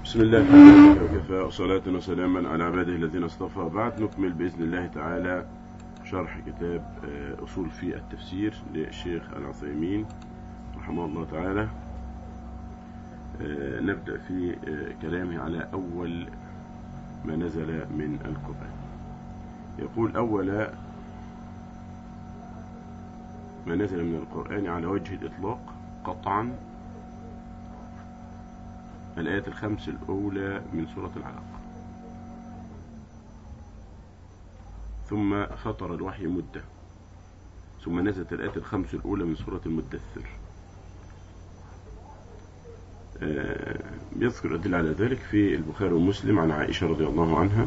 بسم الله الحمد لله وكفى وصلاة وسلاما على عباده الذين اصطفى بعد نكمل بإذن الله تعالى شرح كتاب آه، أصول في التفسير للشيخ العثيمين رحمه الله تعالى آه، نبدأ في آه، كلامه على أول ما نزل من القرآن يقول أول ما نزل من القرآن على وجه الإطلاق قطعا الآيات الخمس الأولى من سورة العلق ثم خطر الوحي مدة ثم نزلت الآيات الخمس الأولى من سورة المدثر آه، يذكر أدل على ذلك في البخاري ومسلم عن عائشة رضي الله عنها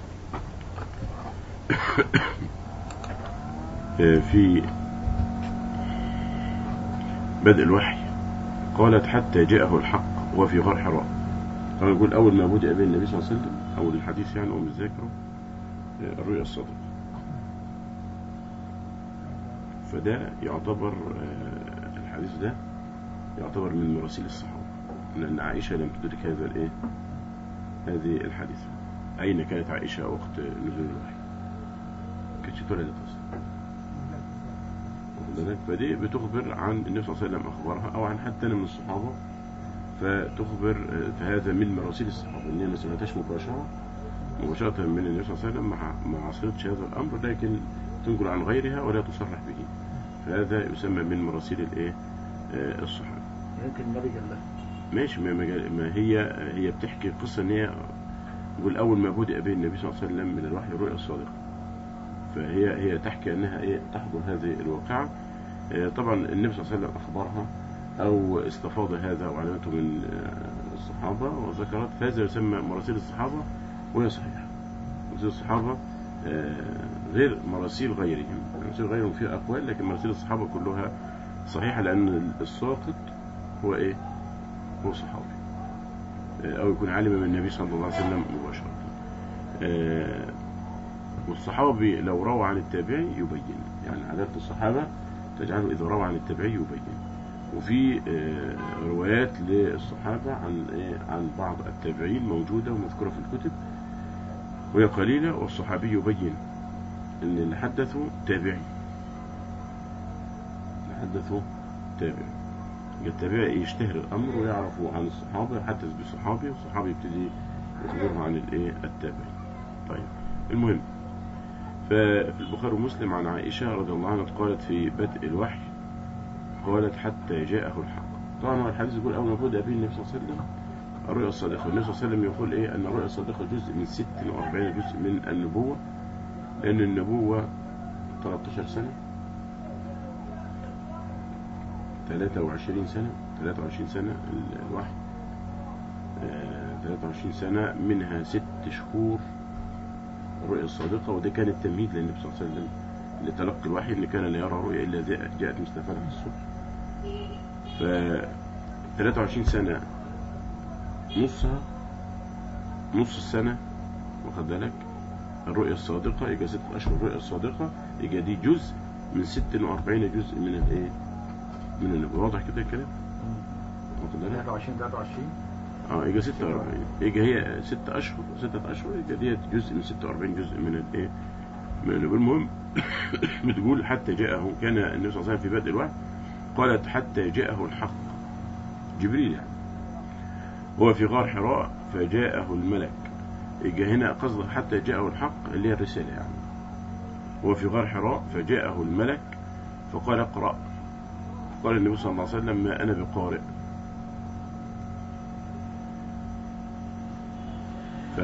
آه، في بدء الوحي قالت حتى جاءه الحق وفي غار حراء طبعا يقول أول ما بدأ به النبي صلى الله عليه وسلم أول الحديث يعني أم الذاكرة آه، الرؤيا الصادقة فده يعتبر آه، الحديث ده يعتبر من مراسيل الصحابة لأن عائشة لم تدرك هذا الإيه هذه الحادثة أين كانت عائشة وقت نزول الوحي كانتش اتولدت أصلا واخد بالك؟ فدي بتخبر عن النبي صلى الله عليه وسلم أخبارها أو عن حد تاني من الصحابة فتخبر آه، فهذا من مراسيل الصحابة إن هي ما سمعتهاش مباشرة مباشرة من النبي صلى الله عليه وسلم ما ما عصرتش هذا الأمر لكن تنقل عن غيرها ولا تصرح به فهذا يسمى من مراسيل الإيه آه، الصحابة يمكن النبي قال لها ماشي ما, ما ما هي هي بتحكي قصة إن هي يقول أول ما بدأ به النبي صلى الله عليه وسلم من الوحي الرؤيا الصادقة فهي هي تحكي أنها إيه تحضر هذه الواقعة آه، طبعا النبي صلى الله عليه وسلم أخبرها أو استفاض هذا وعلمته من آه، الصحابة وذكرت فهذا يسمى مراسيل الصحابة وهي صحيحة مراسيل الصحابة آه، غير مراسيل غيرهم مراسيل غيرهم فيها أقوال لكن مراسيل الصحابة كلها صحيحة لأن الساقط هو إيه هو صحابي آه، أو يكون عالما من النبي صلى الله عليه وسلم مباشرة آه، والصحابي لو روى عن التابعي يبين يعني عادات الصحابة تجعله إذا روى عن التابعي يبين وفي آه، روايات للصحابة عن إيه؟ عن بعض التابعين موجودة ومذكورة في الكتب وهي قليلة والصحابي يبين أن اللي حدثوا تابعي اللي حدثوا تابعي التابعي يشتهر الأمر ويعرف عن الصحابة يحدث بصحابي والصحابي يبتدي يخبره عن الإيه التابعي طيب المهم ففي البخاري ومسلم عن عائشة رضي الله عنها قالت في بدء الوحي قالت حتى جاءه الحق طبعا هو الحديث يقول أول ما بدأ به النبي صلى الله عليه وسلم الرؤيا الصادقة النبي صلى الله عليه وسلم يقول إيه أن الرؤيا الصادقة جزء من 46 جزء من النبوة لأن النبوة 13 سنة 23 سنة 23 سنة ال- الوحي آه، 23 سنة منها ست شهور الرؤيا الصادقة وده كان التمهيد للنبي صلى الله عليه وسلم لتلقي الوحي اللي كان لا يرى رؤيا إلا ذا- جاءت مثل فلح الصبح ف 23 سنة نصها نص السنة واخد بالك الرؤيا الصادقة يبقى ست أشهر الرؤيا الصادقة يبقى دي جزء من 46 جزء من الايه من النبوة واضح كده الكلام واخد بالك 23 23 اه يبقى 46 يبقى هي ست اشهر ستة اشهر يبقى ديت جزء من 46 جزء من الايه من النبوة المهم بتقول حتى جاءه كان النبي صلى الله عليه وسلم في بدء الوحي قالت حتى جاءه الحق جبريل يعني هو في غار حراء فجاءه الملك يبقى هنا قصد حتى جاءه الحق اللي هي الرسالة يعني هو في غار حراء فجاءه الملك فقال اقرأ قال النبي صلى الله عليه وسلم ما أنا بقارئ ف...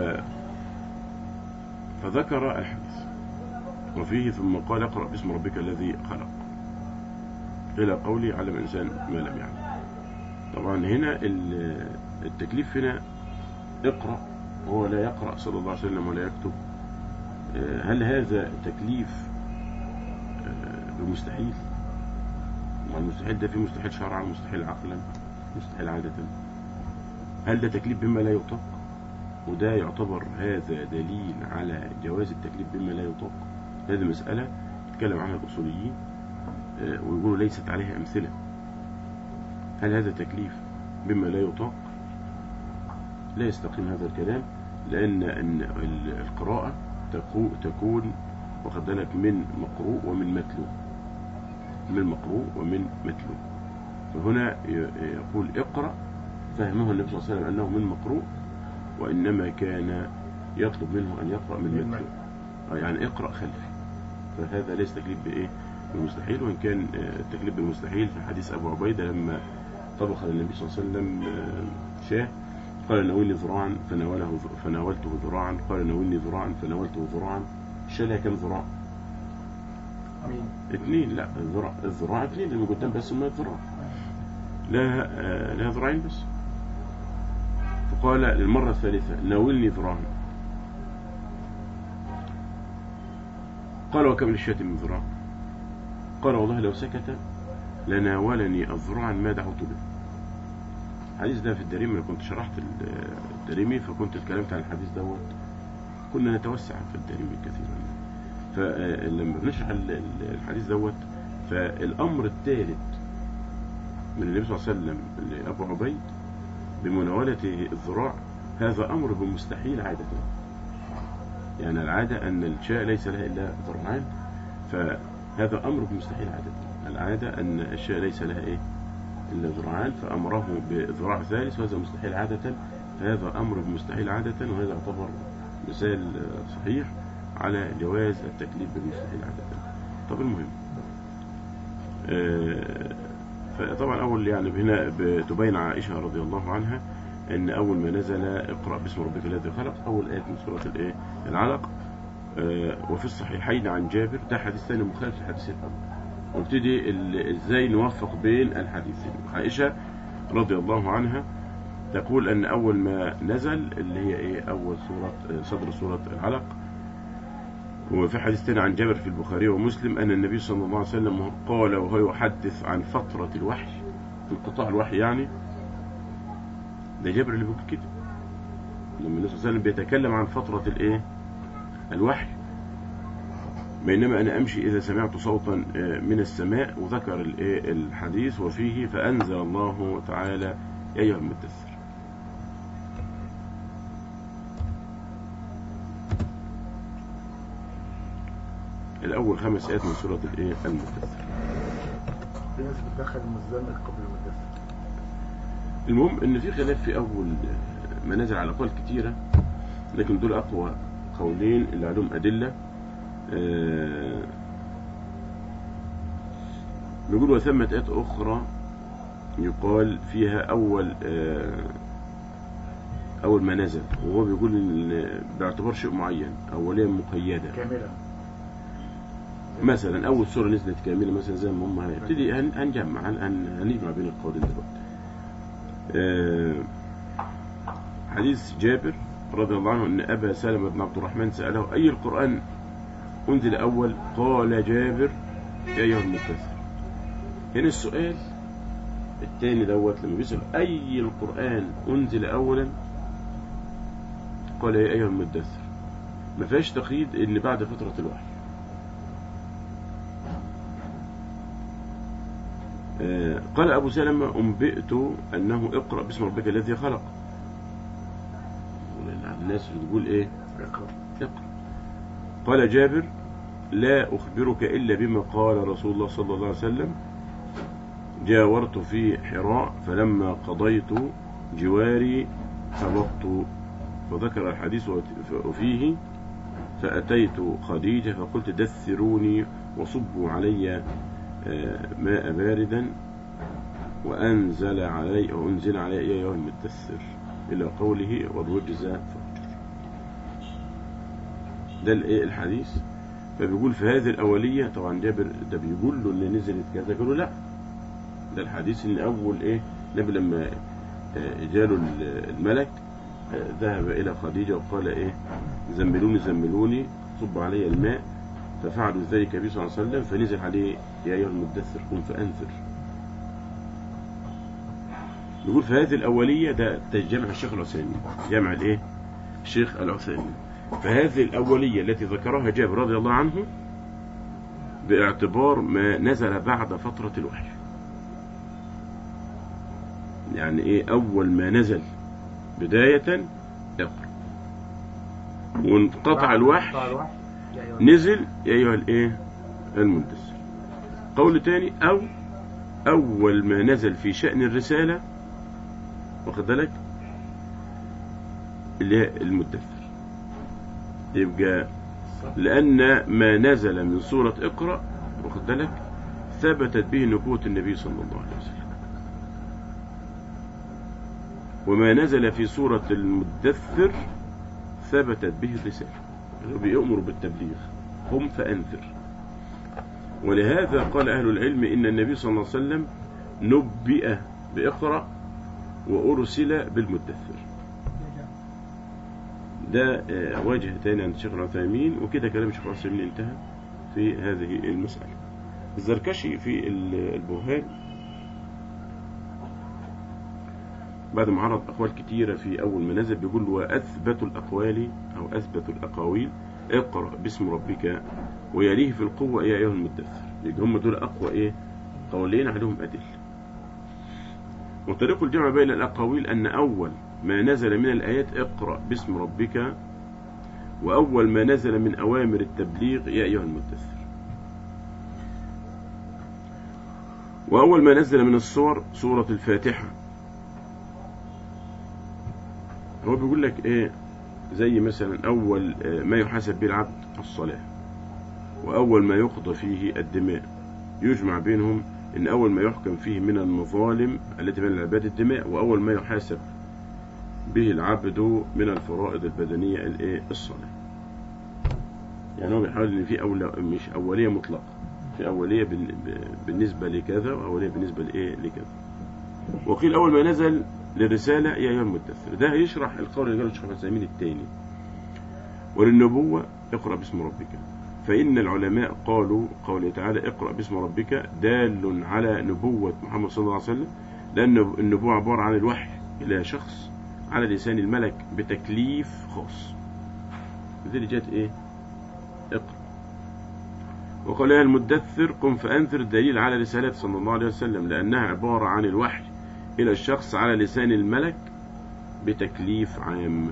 فذكر الحديث وفيه ثم قال اقرأ باسم ربك الذي خلق إلى قولي علم الإنسان ما لم يعلم طبعا هنا ال- التكليف هنا اقرأ هو لا يقرأ صلى الله عليه وسلم ولا يكتب آه، هل هذا تكليف آه، بمستحيل ما المستحيل ده في مستحيل شرعا مستحيل عقلا مستحيل عادة هل ده تكليف بما لا يطاق وده يعتبر هذا دليل على جواز التكليف بما لا يطاق هذه مسألة يتكلم عنها الأصوليين آه، ويقولوا ليست عليها أمثلة هل هذا تكليف بما لا يطاق لا يستقيم هذا الكلام لأن إن ال- القراءة تكو- تكون واخد بالك من مقروء ومن متلو من مقروء ومن متلو فهنا ي- يقول اقرأ فهمه النبي صلى الله عليه وسلم أنه من مقروء وإنما كان يطلب منه أن يقرأ من من متلو آه، يعني اقرأ خلفي فهذا ليس تكليف بإيه بالمستحيل وإن كان آه، التكليف بالمستحيل في حديث أبو عبيدة لما طبخ للنبي صلى الله عليه وسلم آه، شاه قال ناولني ذراعا فناوله فناولته ذراعا قال ناولني ذراعا فناولته ذراعا الشاه لها كم ذراع؟ مين؟ اثنين لا الذراع الذراع اثنين اللي قدام بس ما ذراع لها آه، لها ذراعين بس فقال للمرة الثالثة ناولني ذراعا قال وكم للشاة من ذراع قال والله لو سكت لناولني الذراع ما دعوت به الحديث ده في الدريمي انا كنت شرحت ال- الدريمي فكنت اتكلمت عن الحديث دوت كنا نتوسع في الدريمي كثيرا فلما بنشرح ال- ال- الحديث دوت فالامر الثالث من النبي صلى الله عليه وسلم لابو عبيد بمناولته الذراع هذا امر بمستحيل عاده يعني العاده ان الشاء ليس لها الا ذراعان فهذا امر بمستحيل عاده العاده ان الشاء ليس لها ايه الا ذراعان فامره بذراع ثالث وهذا مستحيل عاده فهذا امر بمستحيل عاده وهذا يعتبر مثال آه، صحيح على جواز التكليف بالمستحيل عادة طب المهم آه، فطبعا أول يعني هنا بتبين عائشة رضي الله عنها أن أول ما نزل اقرأ باسم ربك الذي خلق أول آية من سورة الإيه العلق آه، وفي الصحيحين عن جابر ده حديث ثاني مخالف للحديث الأول وابتدي ال- ازاي نوفق بين الحديثين عائشة رضي الله عنها تقول أن أول ما نزل اللي هي إيه أول سورة آه، صدر سورة العلق وفي حديث تاني عن جابر في البخاري ومسلم أن النبي صلى الله عليه وسلم قال وهو يحدث عن فترة الوحي انقطاع الوحي يعني ده جابر اللي بيقول كده لما النبي صلى الله عليه وسلم بيتكلم عن فترة الايه الوحي بينما أنا أمشي إذا سمعت صوتا آه، من السماء وذكر الايه الحديث وفيه فأنزل الله تعالى يا أيها المدثر الأول خمس آيات من سورة الايه المدثر في ناس بتدخل المزمل قبل المدثر المهم ان في خلاف في اول منازل على اقوال كتيره لكن دول اقوى قولين اللي عليهم ادله آه، بيقول وثمة آيات أخرى يقال فيها أول آه، أول ما نزل وهو بيقول إن باعتبار شيء معين أولية مقيدة كاملة مثلا أول سورة نزلت كاملة مثلا زي ما هم هنبتدي هن- هنجمع هن- هن- هنجمع بين القولين دلوقتي آه، حديث جابر رضي الله عنه أن أبا سلمة بن عبد الرحمن سأله أي القرآن أنزل أول قال جابر يا أيها المدثر هنا السؤال الثاني دوت لما بيسأل أي القرآن أنزل أولا قال يا أيها المدثر ما فيهاش تقييد إن بعد فترة الوحي آه، قال أبو سلمة أنبئت أنه اقرأ باسم ربك الذي خلق الناس بتقول إيه اقرأ اقرأ قال جابر لا أخبرك إلا بما قال رسول الله صلى الله عليه وسلم جاورت في حراء فلما قضيت جواري هبطت وذكر الحديث وفيه فأتيت خديجة فقلت دثروني وصبوا علي آه، ماء باردا وأنزل علي وأنزل علي يا أيها المدثر إلى قوله والرجز فاهجر ده الايه الحديث فبيقول في هذه الأولية طبعا جابر ده بيقول له إن نزلت كذا قالوا لا ده الحديث إن أول إيه النبي لما آه، جاله ال- الملك آه، ذهب إلى خديجة وقال إيه زملوني زملوني صب علي الماء ففعلوا ذلك النبي صلى الله عليه وسلم فنزل عليه يا أيها المدثر قم فأنذر يقول في هذه الأولية ده جامع الشيخ العثيمين جامع الإيه الشيخ العثيمين فهذه الأولية التي ذكرها جابر رضي الله عنه باعتبار ما نزل بعد فترة الوحي يعني إيه أول ما نزل بداية اقرأ وانقطع الوحي قطع الوحي يا أيها نزل يا أيها الإيه المدثر قول تاني أو أول ما نزل في شأن الرسالة واخد بالك اللي هي المدثر يبقى لأن ما نزل من سورة اقرأ واخد بالك ثبتت به نبوة النبي صلى الله عليه وسلم وما نزل في سورة المدثر ثبتت به الرسالة يعني بيأمر بالتبليغ قم فأنذر ولهذا قال أهل العلم إن النبي صلى الله عليه وسلم نبئ بإقرأ وأرسل بالمدثر ده آه، وجه تاني عند الشيخ العثيمين وكده كلام الشيخ العثيمين انتهى في هذه المسألة الزركشي في ال- البرهان بعد ما عرض أقوال كتيرة في أول ما نزل بيقول وأثبت الأقوال أو أثبت الأقاويل اقرأ باسم ربك ويليه في القوة يا أيها المدثر يبقى هم دول أقوى إيه قولين عليهم أدل وطريق الجمع بين الأقاويل أن أول ما نزل من الآيات اقرأ باسم ربك وأول ما نزل من أوامر التبليغ يا أيها المدثر وأول ما نزل من الصور سورة الفاتحة هو بيقول لك إيه زي مثلا أول آه، ما يحاسب به العبد الصلاة وأول ما يقضى فيه الدماء يجمع بينهم إن أول ما يحكم فيه من المظالم التي بين العباد الدماء وأول ما يحاسب به العبد من الفرائض البدنية الإيه الصلاة يعني هو بيحاول إن في أولى مش أولية مطلقة في أولية بال- ب- بالنسبة لكذا وأولية بالنسبة لإيه لكذا وقيل أول ما نزل للرسالة يا أيها المدثر ده هيشرح القول اللي قاله الشيخ العثيمين الثاني وللنبوة اقرأ باسم ربك فإن العلماء قالوا قوله تعالى اقرأ باسم ربك دال على نبوة محمد صلى الله عليه وسلم لأن النبوة عبارة عن الوحي إلى شخص على لسان الملك بتكليف خاص دي اللي جت إيه اقرأ وقال يا المدثر قم فأنذر دليل على رسالة صلى الله عليه وسلم لأنها عبارة عن الوحي إلى الشخص على لسان الملك بتكليف عام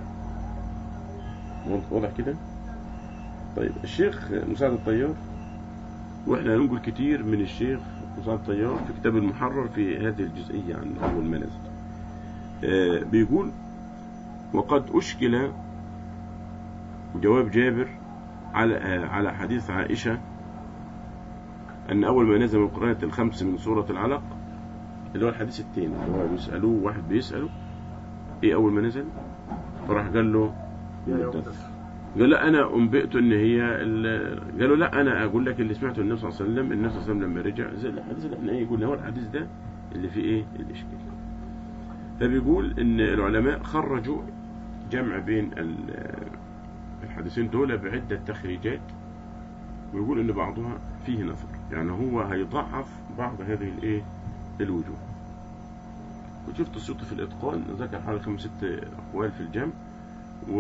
واضح كده طيب الشيخ مساعد الطيار واحنا هننقل كتير من الشيخ مساعد الطيار في كتاب المحرر في هذه الجزئية عن أول ما نزل آه، بيقول وقد أشكل جواب جابر على آه، على حديث عائشة أن أول ما نزل من القرآن الخمس من سورة العلق اللي هو الحديث التاني اللي هو بيسألوه واحد بيسأله إيه أول ما نزل فراح قال له يا أيها المدثر. المدثر. قال لا انا انبئت ان هي ال- قالوا لا انا اقول لك اللي سمعته النبي صلى الله عليه وسلم النبي صلى الله عليه وسلم لما رجع زي الحديث اللي احنا ايه قلنا هو الحديث ده اللي فيه ايه الاشكال فبيقول ان العلماء خرجوا جمع بين ال- الحديثين دول بعدة تخريجات ويقول ان بعضها فيه نظر يعني هو هيضعف بعض هذه الايه الوجوه وشفت السيوطي في الاتقان ذكر حوالي خمس ست اقوال في الجمع و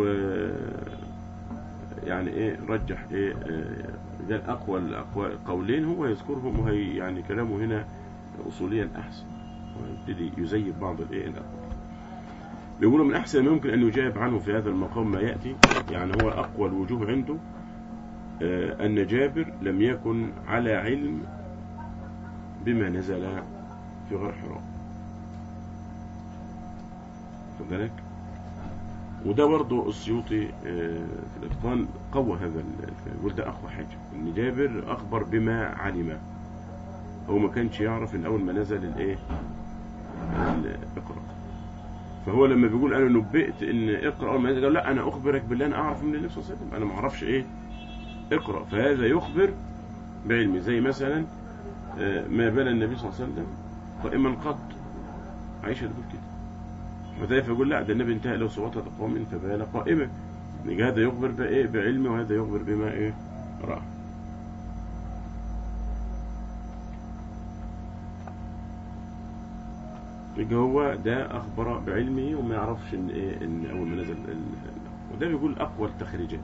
يعني ايه رجح ايه آه، قال اقوى الاقوال قولين هو يذكرهم وهي يعني كلامه هنا اصوليا احسن ويبتدي يزيد بعض الايه الاقوال بيقولوا من احسن ما يمكن ان يجاب عنه في هذا المقام ما ياتي يعني هو اقوى الوجوه عنده آه، ان جابر لم يكن على علم بما نزل في غار حراء خد بالك وده برضه السيوطي آه، في الاتقان قوى هذا الكلام يقول ده اقوى حاجه ان جابر اخبر بما علم هو ما كانش يعرف ان اول ما نزل الايه ال- اقرا فهو لما بيقول انا نبئت ان اقرا اول ما نزل قال لا انا اخبرك بالله انا اعرف من النبي صلى الله عليه وسلم انا ما اعرفش ايه اقرا فهذا يخبر بعلمي زي مثلا آه، ما بال النبي صلى الله عليه وسلم قائما قط عائشه تقول كده وذلك يقول لا ده النبي انتهى له صوت قوم فبال قائما يعني هذا يخبر بايه بعلمه وهذا يخبر بما ايه راى يبقى هو ده اخبر بعلمه وما يعرفش ان ايه ان اول ما نزل ال- وده بيقول اقوى التخريجات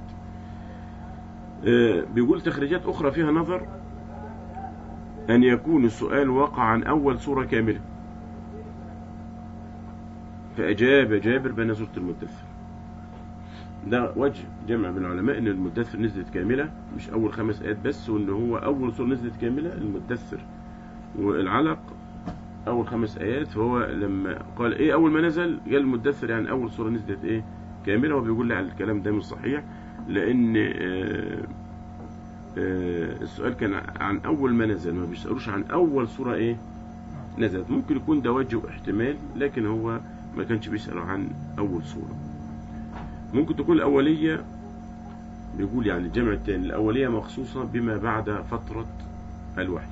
آه، بيقول تخريجات اخرى فيها نظر ان يكون السؤال وقع عن اول سوره كامله فأجاب جابر بين سورة المدثر ده وجه جمع بين العلماء ان المدثر نزلت كاملة مش اول خمس ايات بس وان هو اول سورة نزلت كاملة المدثر والعلق اول خمس ايات فهو لما قال ايه اول ما نزل قال المدثر يعني اول سورة نزلت ايه كاملة وبيقول لي على الكلام ده مش صحيح لان آه آه السؤال كان عن اول ما نزل ما بيسألوش عن اول سورة ايه نزلت ممكن يكون ده وجه احتمال لكن هو ما كانش بيسألوا عن اول سورة ممكن تكون الأولية بيقول يعني الجمع الثاني الأولية مخصوصة بما بعد فترة الوحي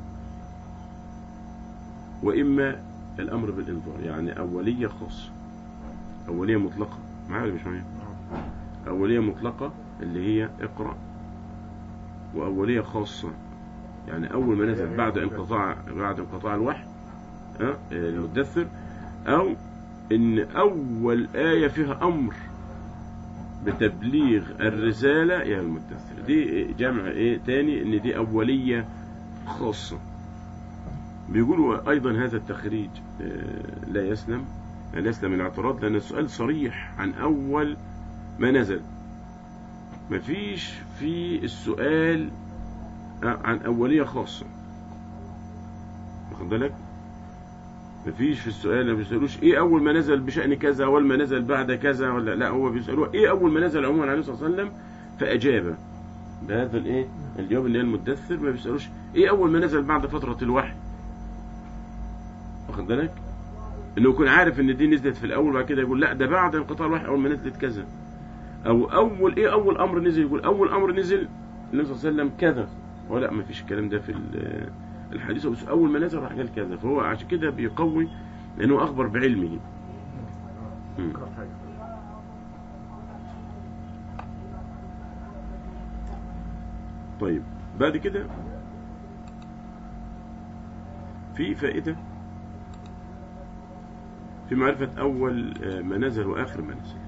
وإما الأمر بالإنذار يعني أولية خاصة أولية مطلقة معايا ولا مش معايا أولية مطلقة اللي هي اقرأ وأولية خاصة يعني أول ما نزل بعد انقطاع بعد انقطاع الوحي أه المدثر أو إن أول آية فيها أمر بتبليغ الرسالة يا المدثر دي جمع ايه تاني ان دي اولية خاصة بيقولوا ايضا هذا التخريج لا يسلم لا يسلم الاعتراض لان السؤال صريح عن اول ما نزل مفيش في السؤال عن اولية خاصة واخد بالك مفيش في السؤال ما بيسألوش ايه اول ما نزل بشأن كذا اول ما نزل بعد كذا ولا لا هو بيسألوه ايه اول ما نزل عموما عليه الصلاة والسلام فاجاب بهذا الايه الجواب اللي هي المدثر ما بيسألوش ايه اول ما نزل بعد فترة الوحي واخد بالك انه يكون عارف ان دي نزلت في الاول وبعد كده يقول لا ده بعد انقطاع الوحي اول ما نزلت كذا او اول ايه اول امر نزل يقول اول امر نزل النبي صلى الله عليه وسلم كذا ولا ما فيش الكلام ده في الحديث بس اول ما نزل راح قال كذا فهو عشان كده بيقوي لانه اخبر بعلمه مم. طيب بعد كده في فائدة في معرفة أول ما نزل وآخر ما نزل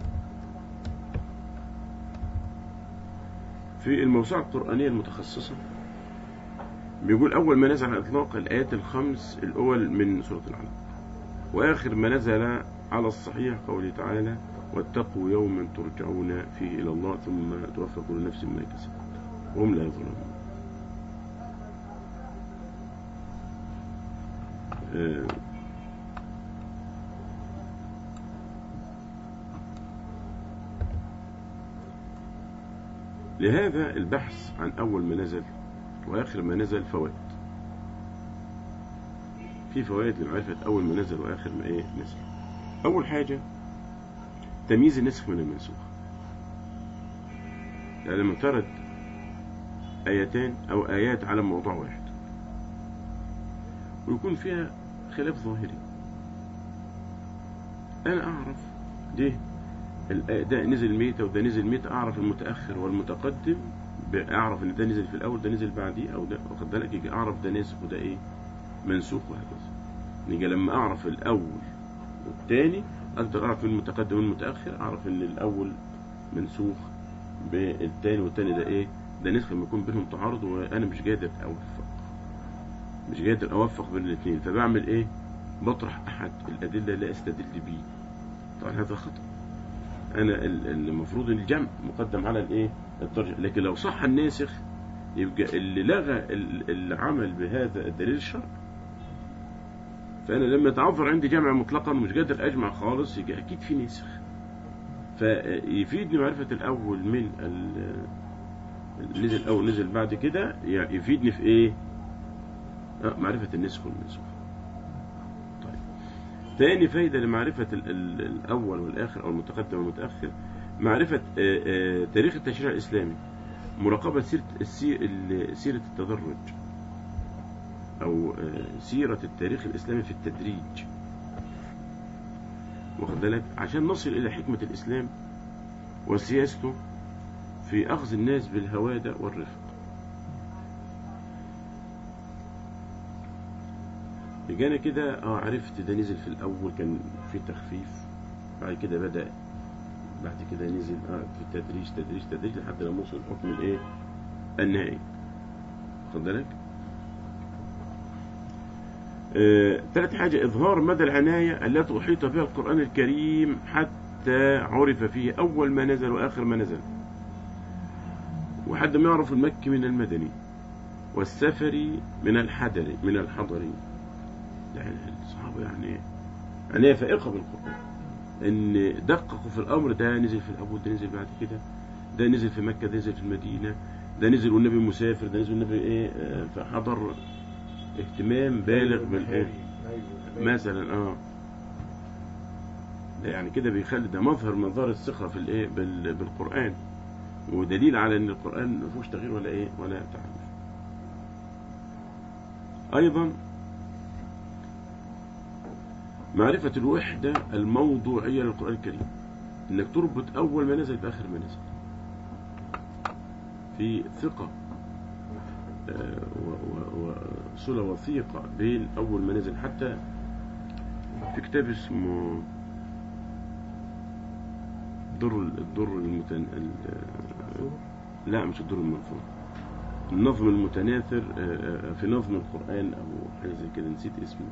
في الموسوعة القرآنية المتخصصة بيقول أول ما نزل على إطلاق الآيات الخمس الأول من سورة العلق وآخر ما نزل على الصحيح قوله تعالى واتقوا يوما ترجعون فيه إلى الله ثم توفى كل نفس ما كسبت وهم لا يظلمون آه لهذا البحث عن أول ما نزل وآخر ما نزل فوائد في فوائد لمعرفة أول ما نزل وآخر ما إيه نزل أول حاجة تمييز النسخ من المنسوخ يعني لما ترد آيتان أو آيات على موضوع واحد ويكون فيها خلاف ظاهري أنا أعرف ده ده نزل ميتة وده نزل ميتة أعرف المتأخر والمتقدم أعرف إن ده نزل في الأول ده نزل بعديه أو ده واخد بالك يجي أعرف ده ناسخ وده إيه منسوخ وهكذا نيجي لما أعرف الأول والتاني أقدر أعرف المتقدم والمتأخر أعرف إن الأول منسوخ بالتاني والتاني ده إيه ده نسخ لما يكون بينهم تعارض وأنا مش قادر أوفق مش قادر أوفق بين الاثنين فبعمل إيه بطرح أحد الأدلة اللي أستدل بيه طبعا هذا خطأ أنا المفروض الجمع مقدم على الإيه الترجمة لكن لو صح الناسخ يبقى اللي لغى العمل بهذا الدليل الشرعي فأنا لما يتعذر عندي جمع مطلقا مش قادر أجمع خالص يبقى أكيد في نسخ فيفيدني معرفة الأول من نزل أو نزل بعد كده يعني يفيدني في إيه معرفة النسخ والمنسوخ طيب ثاني فايدة لمعرفة الأول والآخر أو المتقدم والمتأخر معرفة تاريخ التشريع الإسلامي مراقبة سيرة سيرة التدرج أو سيرة التاريخ الإسلامي في التدريج واخد بالك عشان نصل إلى حكمة الإسلام وسياسته في أخذ الناس بالهوادة والرفق جانا كده اه عرفت ده نزل في الأول كان في تخفيف بعد كده بدأ بعد كده نزل اه في تدريج تدريج تدريج لحد لما وصل الحكم الايه النهائي خد بالك آه، ثالث حاجة إظهار مدى العناية التي أحيط بها القرآن الكريم حتى عرف فيه أول ما نزل وآخر ما نزل وحد ما يعرف المكي من المدني والسفري من الحضري من الحضري يعني الصحابة يعني عناية فائقة بالقرآن إن دققوا في الأمر ده نزل في الأول ده نزل بعد كده ده نزل في مكة ده نزل في المدينة ده نزل والنبي مسافر ده نزل والنبي إيه آه، فحضر اهتمام بالغ بالإيه مثلا اه ده يعني كده بيخلي ده مظهر من مظاهر الثقة في الايه بال- بالقرآن ودليل على ان القرآن ما فيهوش تغيير ولا ايه ولا تحريف ايضا معرفة الوحدة الموضوعية للقرآن الكريم انك تربط اول ما نزل باخر ما نزل في ثقة آه، و- و- وصلة وثيقة بين أول ما نزل حتى في كتاب اسمه الدر الدر المتن... ال- لا مش الدر المنثور النظم المتناثر آه، آه، في نظم القرآن أو حاجة زي كده نسيت اسمه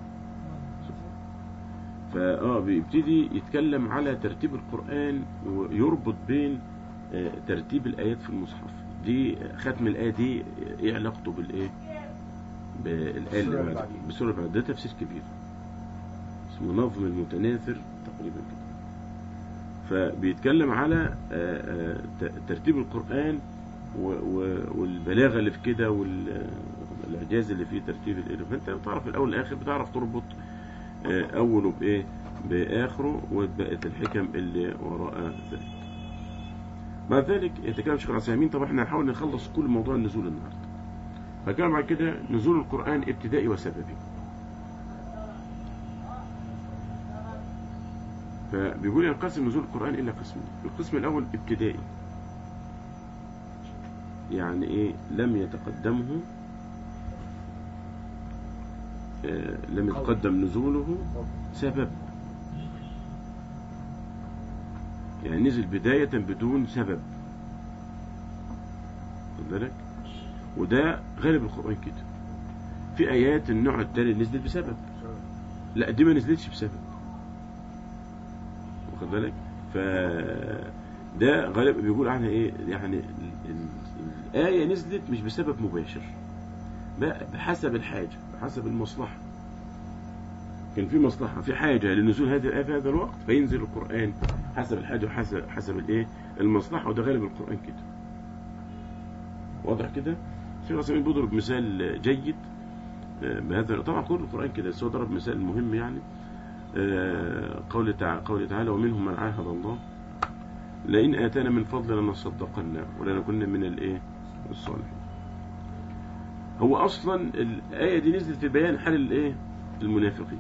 فآه بيبتدي يتكلم على ترتيب القرآن ويربط بين آه، ترتيب الآيات في المصحف دي ختم الآية دي إيه علاقته بالإيه؟ بالآية اللي بالسورة اللي بعد بعديها. بالسورة اللي بعد ده تفسير كبير اسمه نظم المتناثر تقريبا كده فبيتكلم على آه، آه، ت- ترتيب القرآن و- و- والبلاغة اللي في كده والإعجاز اللي فيه ترتيب الإله فأنت بتعرف الأول والآخر بتعرف تربط آه، أوله بإيه بآخره وبقت الحكم اللي وراء ذلك بعد ذلك يتكلم شيخ العثيمين طب احنا هنحاول نخلص كل موضوع النزول النهارده فكان بعد كده نزول القرآن ابتدائي وسببي فبيقول ينقسم نزول القرآن إلى قسمين القسم الأول ابتدائي يعني إيه لم يتقدمه آه، لم يتقدم نزوله سبب يعني نزل بداية بدون سبب خد بالك وده غالب القرآن كده في آيات النوع التاني نزلت بسبب لا دي ما نزلتش بسبب واخد بالك ف ده غالب بيقول عنها ايه يعني ال- ال- الآية نزلت مش بسبب مباشر بقى بحسب الحاجة بحسب المصلحة كان في مصلحة في حاجة لنزول هذه الآية في هذا الوقت فينزل القرآن حسب الحاجة وحسب حسب الايه المصلحة وده غالب القرآن كده واضح كده الشيخ عثيمين بيضرب مثال جيد آه، بهذا طبعا كل القرآن كده بس هو ضرب مثال مهم يعني آه، قول تعالى قول تعالى ومنهم من عاهد الله لئن آتانا من فضل لنصدقن ولنكن من الايه الصالحين هو اصلا الآية دي نزلت في بيان حال الايه المنافقين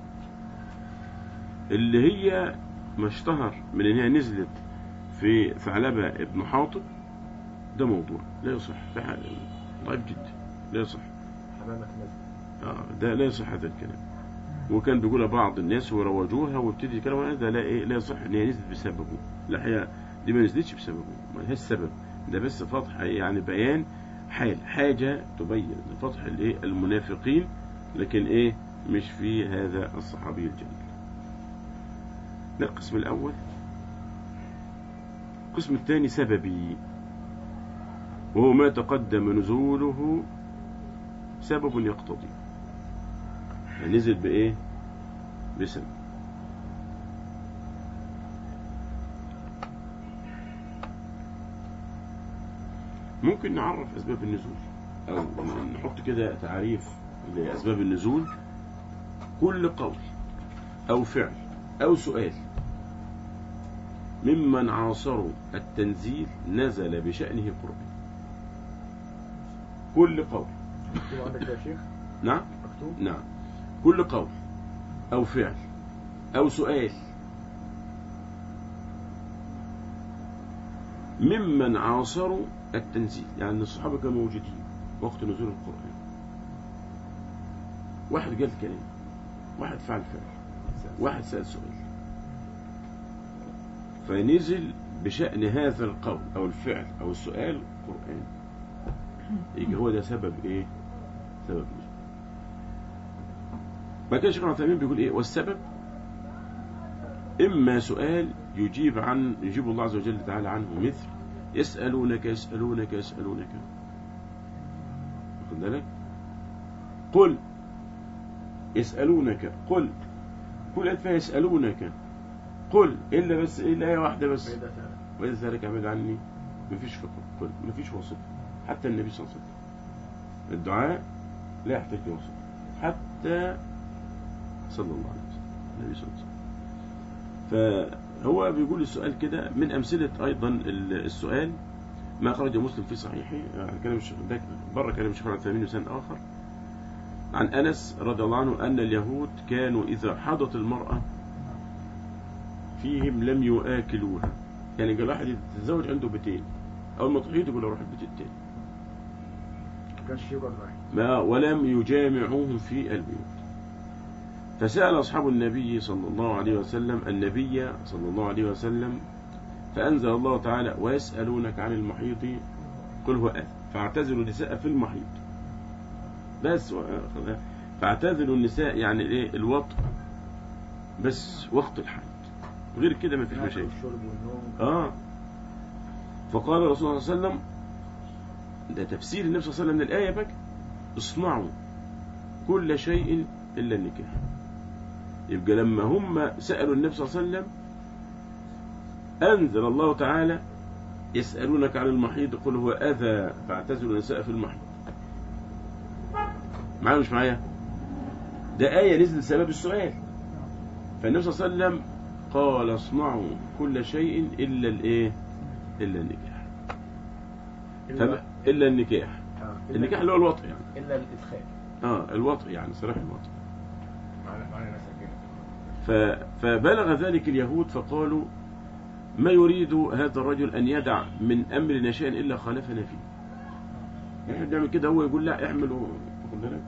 اللي هي ما اشتهر من ان هي نزلت في ثعلبة ابن حاطب ده موضوع لا يصح في حال ضعيف جدا لا يصح حمامة نزل آه ده لا يصح هذا الكلام وكان بيقولها بعض الناس وروجوها وابتدي يتكلموا عن هذا لا ايه لا يصح ان هي نزلت بسببه لا هي دي ما نزلتش بسببه ما لهاش سبب ده بس فتح يعني بيان حال حاجة تبين لفتح الايه المنافقين لكن ايه مش في هذا الصحابي الجليل ده القسم الاول القسم الثاني سببي وهو ما تقدم نزوله سبب يقتضي يعني نزل بإيه بسبب ممكن نعرف أسباب النزول أو نحط كده تعريف لأسباب النزول كل قول أو فعل أو سؤال ممن عاصروا التنزيل نزل بشأنه قرآن كل قول مكتوب عندك يا شيخ نعم مكتوب نعم كل قول أو فعل أو سؤال ممن عاصروا التنزيل يعني الصحابة كانوا موجودين وقت نزول القرآن واحد قال كلام واحد فعل فعل واحد سأل سؤال فنزل بشأن هذا القول أو الفعل أو السؤال قرآن يجي هو ده سبب إيه سبب نزول بعد كده الشيخ عثيمين بيقول ايه والسبب اما سؤال يجيب عن يجيب الله عز وجل تعالى عنه مثل يسألونك يسألونك يسألونك واخد بالك قل يسألونك قل كل آية فيها يسألونك قل إلا بس إلا آية واحدة بس فإذا سأل وإذا ذلك عبد عني مفيش فقه قل مفيش وصف حتى النبي صلى الله عليه وسلم الدعاء لا يحتاج لوصف حتى صلى الله عليه وسلم النبي صلى الله عليه وسلم فهو بيقول السؤال كده من أمثلة أيضا ال- السؤال ما خرج مسلم في صحيحه آه، كلام الشيخ ده بره كلام الشيخ العثيمين وسان آخر عن أنس رضي الله عنه أن اليهود كانوا إذا حضت المرأة فيهم لم يآكلوها يعني قال واحد يتزوج عنده بيتين أول ما تحيط يقول له روح البيت التاني ما كانش يقعد واحد ما ولم يجامعوهم في البيوت فسأل أصحاب النبي صلى الله عليه وسلم النبي صلى الله عليه وسلم فأنزل الله تعالى ويسألونك عن المحيط قل هو أذى فاعتزلوا النساء في المحيط بس و- فاعتزلوا النساء يعني ايه الوطء بس وقت الحيض غير كده ما فيش الأكل مشاكل والشرب والنوم اه فقال الرسول صلى الله عليه وسلم ده تفسير النبي صلى الله عليه وسلم من الآية بك اصنعوا كل شيء إلا النكاح يبقى لما هم سألوا النبي صلى الله عليه وسلم أنزل الله تعالى يسألونك عن المحيض قل هو أذى فاعتزلوا النساء في المحيض معايا مش معايا ده آية نزل سبب السؤال فالنبي صلى الله عليه وسلم قال اصنعوا كل شيء إلا الإيه إلا النكاح فما إلا النكاح آه. النكاح اللي هو الوطء يعني إلا الإدخال اه الوطء يعني صراحة الوطء معنا معنا ناس كده ف... فبلغ ذلك اليهود فقالوا ما يريد هذا الرجل أن يدع من أمرنا شيئا إلا خالفنا فيه يعني احنا بنعمل كده هو يقول لا اعملوا واخد بالك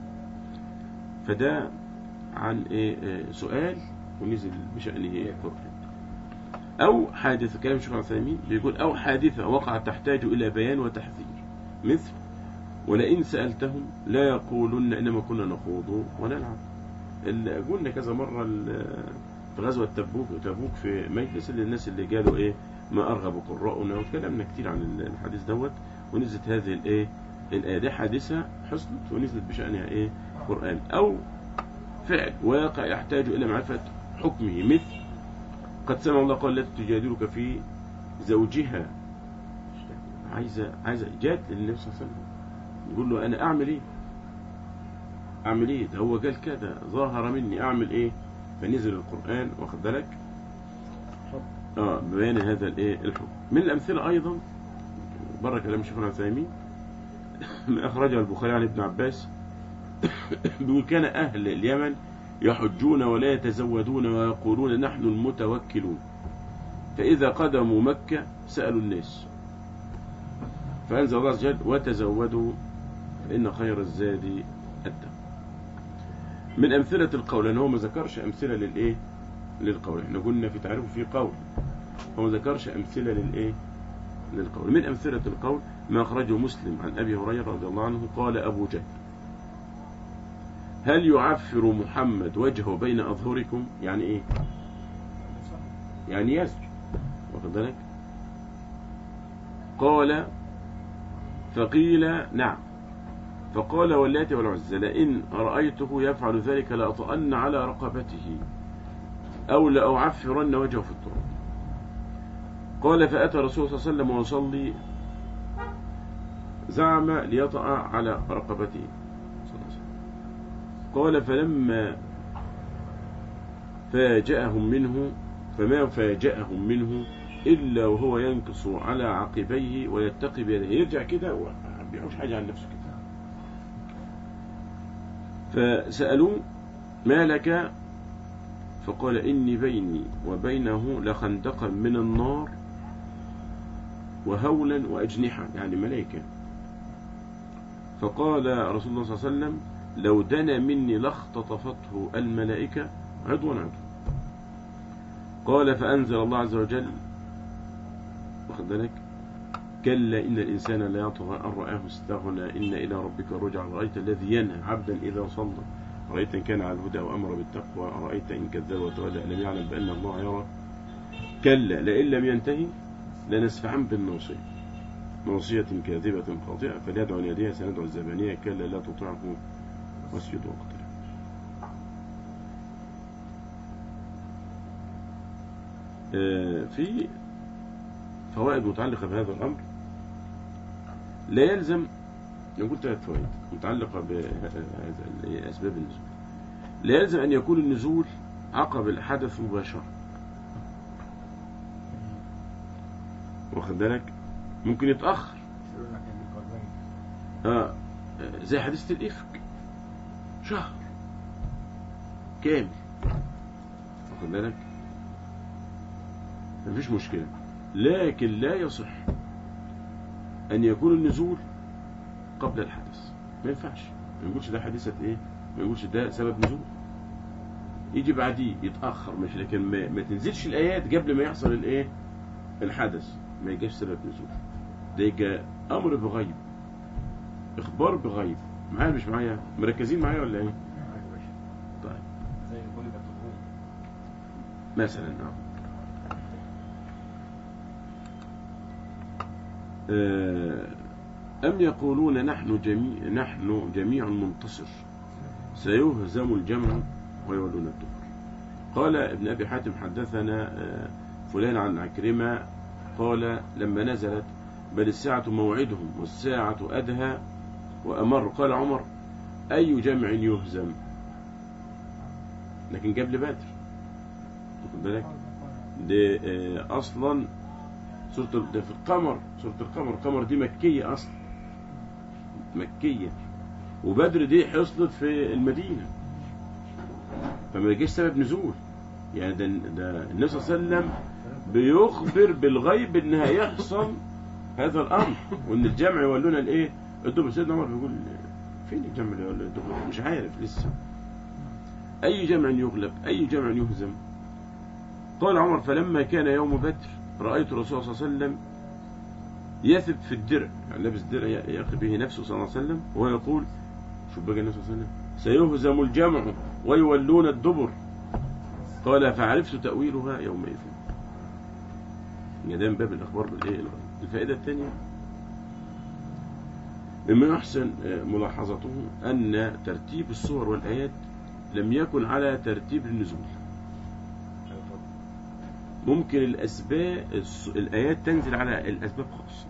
فده عن إيه آه، سؤال ونزل بشأنه قرآن أو حادثة كلام الشيخ العثيمين بيقول أو حادثة وقعت تحتاج إلى بيان وتحذير مثل ولئن سألتهم لا يقولن إنما كنا نخوض ونلعب ال- قلنا كذا مرة ال- في غزوة تبوك تبوك في مجلس اللي الناس اللي قالوا ايه ما أرغب قراءنا وتكلمنا كتير عن الحديث دوت ونزلت هذه الايه الآية دي حادثة حصلت ونزلت بشأنها ايه قرآن أو فعل واقع يحتاج إلى معرفة حكمه مثل قد سمع الله قال لا تجادلك في زوجها عايزة عايزة جات للنبي صلى الله عليه وسلم يقول له أنا أعمل إيه أعمل إيه ده هو قال كده ظاهر مني أعمل إيه فنزل القرآن واخد بالك اه بيان هذا الايه الحكم من الامثله ايضا بره كلام الشيخ العثيمين ما اخرجه البخاري عن ابن عباس بيقول كان اهل اليمن يحجون ولا يتزودون ويقولون نحن المتوكلون فاذا قدموا مكه سالوا الناس فانزل الله عز وجل وتزودوا فان خير الزاد التقوى من امثله القول لان هو ما ذكرش امثله للايه للقول احنا قلنا في تعريفه في قول هو ما ذكرش أمثلة للإيه للقول من أمثلة القول ما أخرجه مسلم عن أبي هريرة رضي الله عنه قال أبو جهل هل يعفر محمد وجهه بين أظهركم يعني إيه يعني يسر واخد بالك قال فقيل نعم فقال واللات والعزى لئن رأيته يفعل ذلك لأطأن على رقبته أو لأعفرن وجهه في التراب قال فأتى رسول الله صلى الله عليه وسلم ويصلي زعم ليطأ على رقبته صلى الله عليه وسلم قال فلما فاجأهم منه فما فاجأهم منه إلا وهو ينكص على عقبيه ويتقي بيده يرجع كده وما بيعملش حاجة عن نفسه كده فسألوه ما لك فقال إني بيني وبينه لخندقا من النار وهولا وأجنحة يعني ملائكة فقال رسول الله صلى الله عليه وسلم لو دنا مني لاختطفته الملائكة عضوا عضوا قال فأنزل الله عز وجل واخد بالك كلا إن الإنسان لا يطغى أن رآه استغنى إن إلى ربك الرجع رأيت الذي ينهى عبدا إذا صلى أرأيت إن كان على الهدى وأمر بالتقوى أرأيت إن كذب وتولى ألم يعلم بأن الله يرى كلا لئن لم ينتهي لنسفعا بالناصية ناصية كاذبة خاطئة فليدعو ناديها سندعو الزبانية كلا لا تطعه واسجد واقترب آه، في فوائد متعلقة بهذا الأمر لا يلزم نقول ثلاث فوائد متعلقة بهذا اللي هي أسباب النزول لا يلزم أن يكون النزول عقب الحدث مباشرة واخد بالك ممكن يتأخر يقولون لك إن القرنين آه آه، زي حادثة الإفك شهر كامل واخد بالك مفيش مشكلة لكن لا يصح أن يكون النزول قبل الحدث ما ينفعش ما يقولش ده حادثة إيه ما يقولش ده سبب نزول يجي بعديه يتأخر ماشي لكن ما, ما تنزلش الآيات قبل ما يحصل الإيه الحدث ما يجيش سبب نزول ده يجي أمر بغيب إخبار بغيب معايا مش معايا مركزين معايا ولا إيه أيوة يا باشا. طيب زي غلبت الروم مثلا اه آه، أم يقولون نحن جميع نحن جميع منتصر سيهزم الجمع ويولون الدبر قال ابن أبي حاتم حدثنا آه، فلان عن عكرمة قال لما نزلت بل الساعة موعدهم والساعة أدهى وأمر قال عمر أي جمع يهزم لكن قبل بدر واخد بالك ده آه، اصلا سوره ال- ده في القمر سوره القمر القمر دي مكيه اصلا مكيه وبدر دي حصلت في المدينه فما يجيش سبب نزول يعني ده ده النبي صلى الله عليه وسلم بيخبر بالغيب ان هيحصل هذا الامر وان الجمع يولون الايه الدبر سيدنا عمر بيقول فين الجمع اللي يولون الدبر مش عارف لسه اي جمع يغلب اي جمع يهزم قال عمر فلما كان يوم بدر رأيت الرسول صلى الله عليه وسلم يثب في الدرع يعني لابس درع يأخذ به نفسه صلى الله عليه وسلم وهو يقول شوف بقى النبي صلى الله عليه وسلم سيهزم الجمع ويولون الدبر قال فعرفت تأويلها يومئذ ده من باب الأخبار بالإيه الغيب. الفائدة الثانية مما يحسن آه، ملاحظته أن ترتيب الصور والآيات لم يكن على ترتيب النزول ممكن الأسباب الس- الآيات تنزل على الأسباب خاصة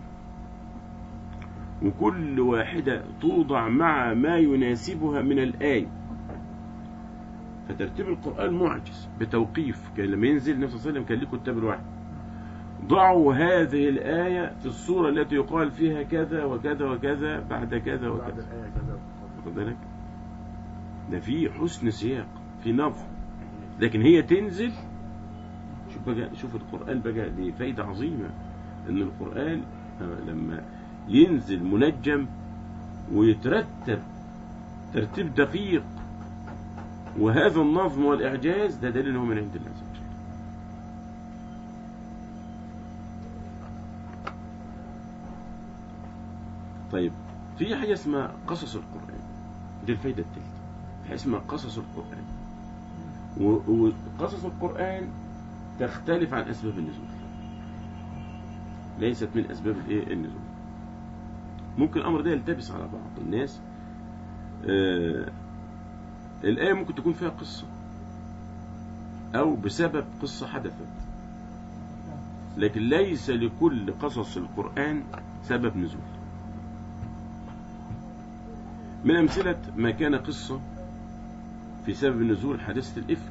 وكل واحدة توضع مع ما يناسبها من الآية فترتيب القرآن معجز بتوقيف كان لما ينزل النبي صلى الله عليه وسلم كان ليه كتاب الوحي ضعوا هذه الآية في الصورة التي يقال فيها كذا وكذا وكذا بعد كذا بعد وكذا الآية كذا واخد بالك ده في حسن سياق في نظم لكن هي تنزل شوف بقى شوف القرآن بقى دي فايدة عظيمة ان القرآن آه، لما ينزل منجم ويترتب ترتيب دقيق وهذا النظم والإعجاز ده دليل انه من عند الله عز وجل طيب في حاجة اسمها قصص القرآن دي الفايدة الثالثة حاجة اسمها قصص القرآن و- وقصص القرآن تختلف عن أسباب النزول ليست من أسباب الإيه النزول ممكن الأمر ده يلتبس على بعض الناس آه الآية ممكن تكون فيها قصة أو بسبب قصة حدثت لكن ليس لكل قصص القرآن سبب نزول من أمثلة ما كان قصة في سبب نزول حادثة الإفك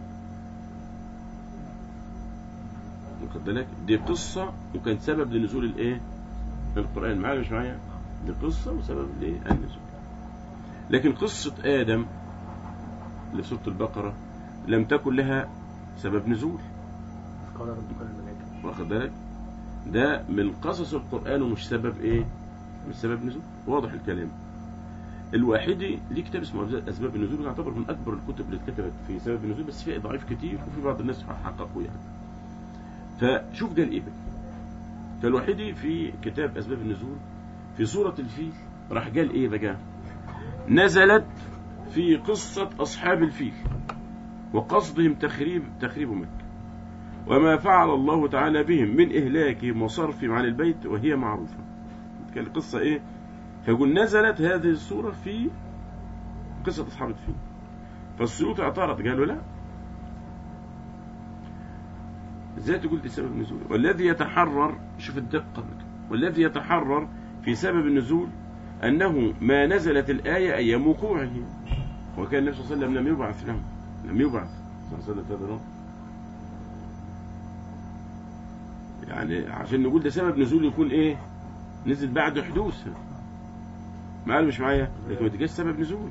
واخد بالك دي قصة وكان سبب لنزول الإيه القرآن معايا مش معايا دي قصة وسبب لإيه النزول لكن قصة آدم لسورة البقرة لم تكن لها سبب نزول قال ربك الملائكة واخد بالك ده من قصص القرآن ومش سبب ايه مش سبب نزول واضح الكلام الواحدي ليه كتاب اسمه اسباب النزول ويعتبر من اكبر الكتب اللي اتكتبت في سبب النزول بس فيه ضعيف كتير وفي بعض الناس حققوا يعني فشوف ده الايه فالواحدي في كتاب اسباب النزول في سورة الفيل راح قال ايه بقى نزلت في قصة أصحاب الفيل وقصدهم تخريب تخريب مكة وما فعل الله تعالى بهم من إهلاكهم وصرفهم عن البيت وهي معروفة كان القصة إيه فيقول نزلت هذه السورة في قصة أصحاب الفيل فالسيوط اعترض قالوا لا ازاي تقول دي سبب نزول والذي يتحرر شوف الدقة والذي يتحرر في سبب النزول أنه ما نزلت الآية أيام وقوعه وكان النبي صلى الله عليه وسلم لم يبعث لهم لم يبعث صلى الله عليه وسلم تدرون يعني عشان نقول ده سبب نزول يكون ايه نزل بعد حدوثها معايا مش معايا لكن ما تجيش سبب نزول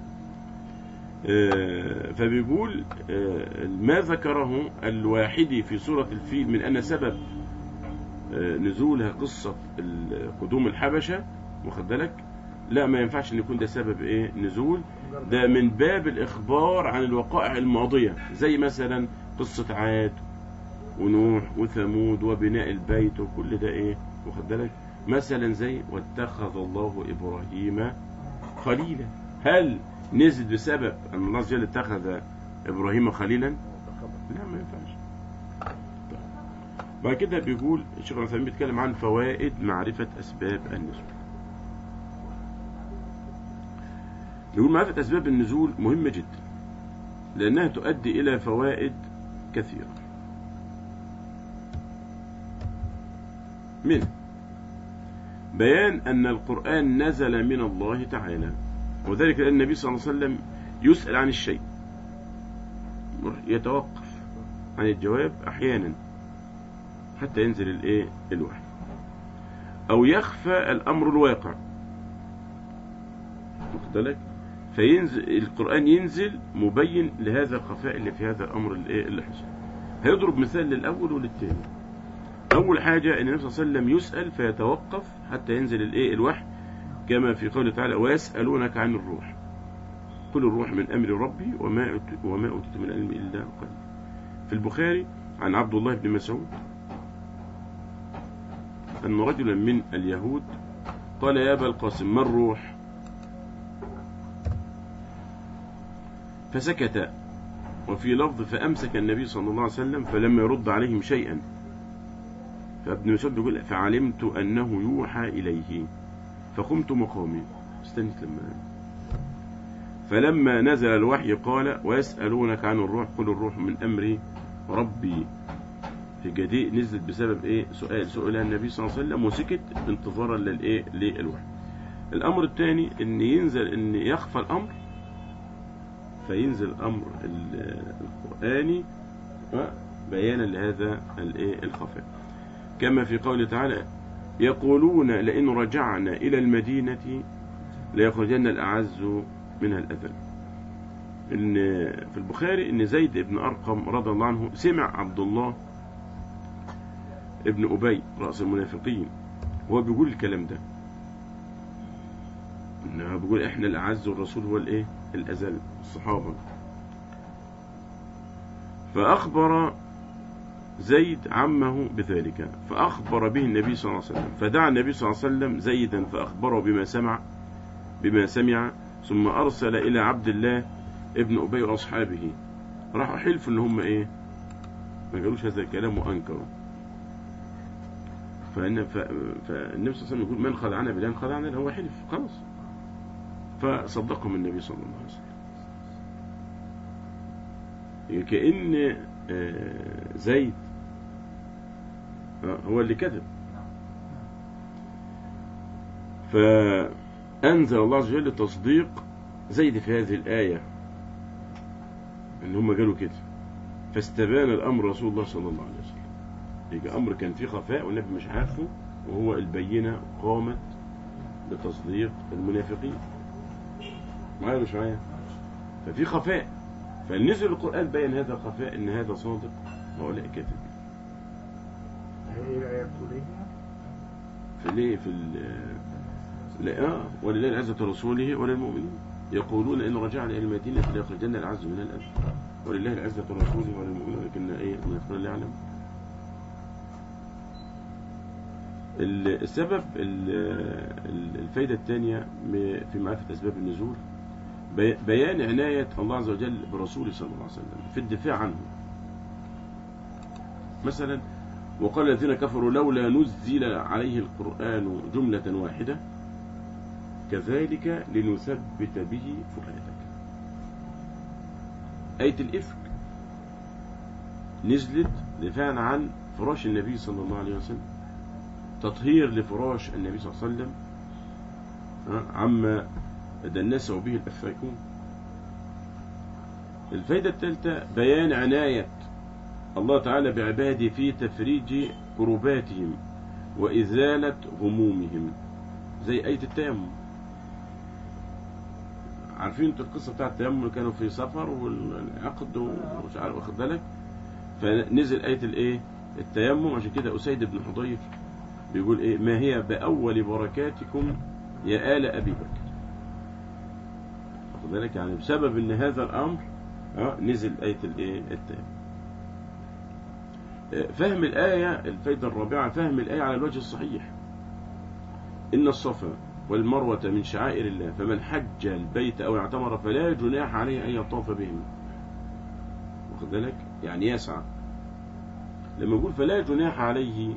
آه، فبيقول آه، ما ذكره الواحدي في سورة الفيل من أن سبب آه، نزولها قصة ال- قدوم الحبشة واخد بالك لا ما ينفعش ان يكون ده سبب ايه نزول ده من باب الإخبار عن الوقائع الماضية زي مثلا قصة عاد ونوح وثمود وبناء البيت وكل ده ايه واخد بالك مثلا زي واتخذ الله إبراهيم خليلا هل نزل بسبب أن الله عز وجل اتخذ إبراهيم خليلا لا ما ينفعش طيب. بعد كده بيقول الشيخ العثيمين بيتكلم عن فوائد معرفة أسباب النزول بيقول معرفة أسباب النزول مهمة جدا لأنها تؤدي إلى فوائد كثيرة منها بيان أن القرآن نزل من الله تعالى وذلك لأن النبي صلى الله عليه وسلم يسأل عن الشيء يتوقف عن الجواب أحيانا حتى ينزل الايه الوحي أو يخفى الأمر الواقع واخد بالك فينزل القرآن ينزل مبين لهذا الخفاء اللي في هذا الأمر الايه اللي حصل هيضرب مثال للأول وللتاني أول حاجة أن النبي صلى الله عليه وسلم يسأل فيتوقف حتى ينزل الايه الوحي كما في قوله تعالى ويسألونك عن الروح كل الروح من أمر ربي وما أوت- وما أوتيت من العلم إلا قليل في البخاري عن عبد الله بن مسعود أن رجلا من اليهود قال يا أبا القاسم ما الروح فسكت وفي لفظ فأمسك النبي صلى الله عليه وسلم فلم يرد عليهم شيئا فابن مسعود يقول فعلمت أنه يوحى إليه فقمت مقامي استنت لما فلما نزل الوحي قال ويسألونك عن الروح قل الروح من أمر ربي في جديء نزلت بسبب ايه سؤال سئل النبي صلى الله عليه وسلم وسكت انتظارا للايه للوحي الامر الثاني ان ينزل ان يخفى الامر فينزل الامر ال- القراني بيانا لهذا الايه الخفاء كما في قوله تعالى يقولون لئن رجعنا الى المدينه ليخرجن الاعز منها الاذل ان في البخاري ان زيد بن ارقم رضي الله عنه سمع عبد الله ابن أبي رأس المنافقين هو بيقول الكلام ده إنه بيقول إحنا الأعز والرسول هو الإيه الأزل الصحابة فأخبر زيد عمه بذلك فأخبر به النبي صلى الله عليه وسلم فدعا النبي صلى الله عليه وسلم زيدا فأخبره بما سمع بما سمع ثم أرسل إلى عبد الله ابن أبي وأصحابه راحوا حلفوا إن هم إيه ما قالوش هذا الكلام وأنكروا فإن ف... فالنبي صلى الله عليه وسلم يقول من خدعنا بالله خدعنا هو حلف خلاص فصدقهم النبي صلى الله عليه وسلم كأن آه، زيد آه، هو اللي كذب فأنزل الله عز وجل تصديق زيد في هذه الآية إن هم قالوا كده فاستبان الأمر رسول الله صلى الله عليه وسلم يبقى أمر كان فيه خفاء والنبي مش عارفه وهو البينة قامت بتصديق المنافقين معايا مش معايا ففي خفاء فنزل القرآن بين هذا الخفاء إن هذا صادق وهؤلاء كاذب هي الآية بتقول إيه؟ فليه في ال لا آه ولله العزة رسوله وللمؤمنين يقولون إن رجعنا إلى المدينة ليخرجن العز من الأذى ولله العزة رسوله وللمؤمنين ولكن إيه المنافقون لا يعلم ال- السبب ال- ال- الفايدة الثانية م- في معرفة أسباب النزول بي- بيان عناية الله عز وجل برسوله صلى الله عليه وسلم في الدفاع عنه مثلا وقال الذين كفروا لولا نزل عليه القرآن جملة واحدة كذلك لنثبت به فؤادك آية الإفك نزلت دفاعا عن فراش النبي صلى الله عليه وسلم تطهير لفراش النبي صلى الله عليه وسلم ها، عما دنسوا به الأفاكون الفائدة الثالثة بيان عناية الله تعالى بعباده في تفريج كرباتهم وإزالة غمومهم زي آية التيمم عارفين انتوا القصة بتاعت التيمم اللي كانوا في سفر والعقد ومش عارف واخد بالك فنزل آية الايه التيمم عشان كده أسيد بن حضير بيقول ايه ما هي بأول بركاتكم يا آل أبي بكر واخد بالك يعني بسبب ان هذا الأمر اه نزل آية الايه التيمم آه، فهم الآية الفائدة الرابعة فهم الآية على الوجه الصحيح إن الصفا والمروة من شعائر الله فمن حج البيت أو اعتمر فلا جناح عليه أن يطوف بهما واخد بالك يعني يسعى لما يقول فلا جناح عليه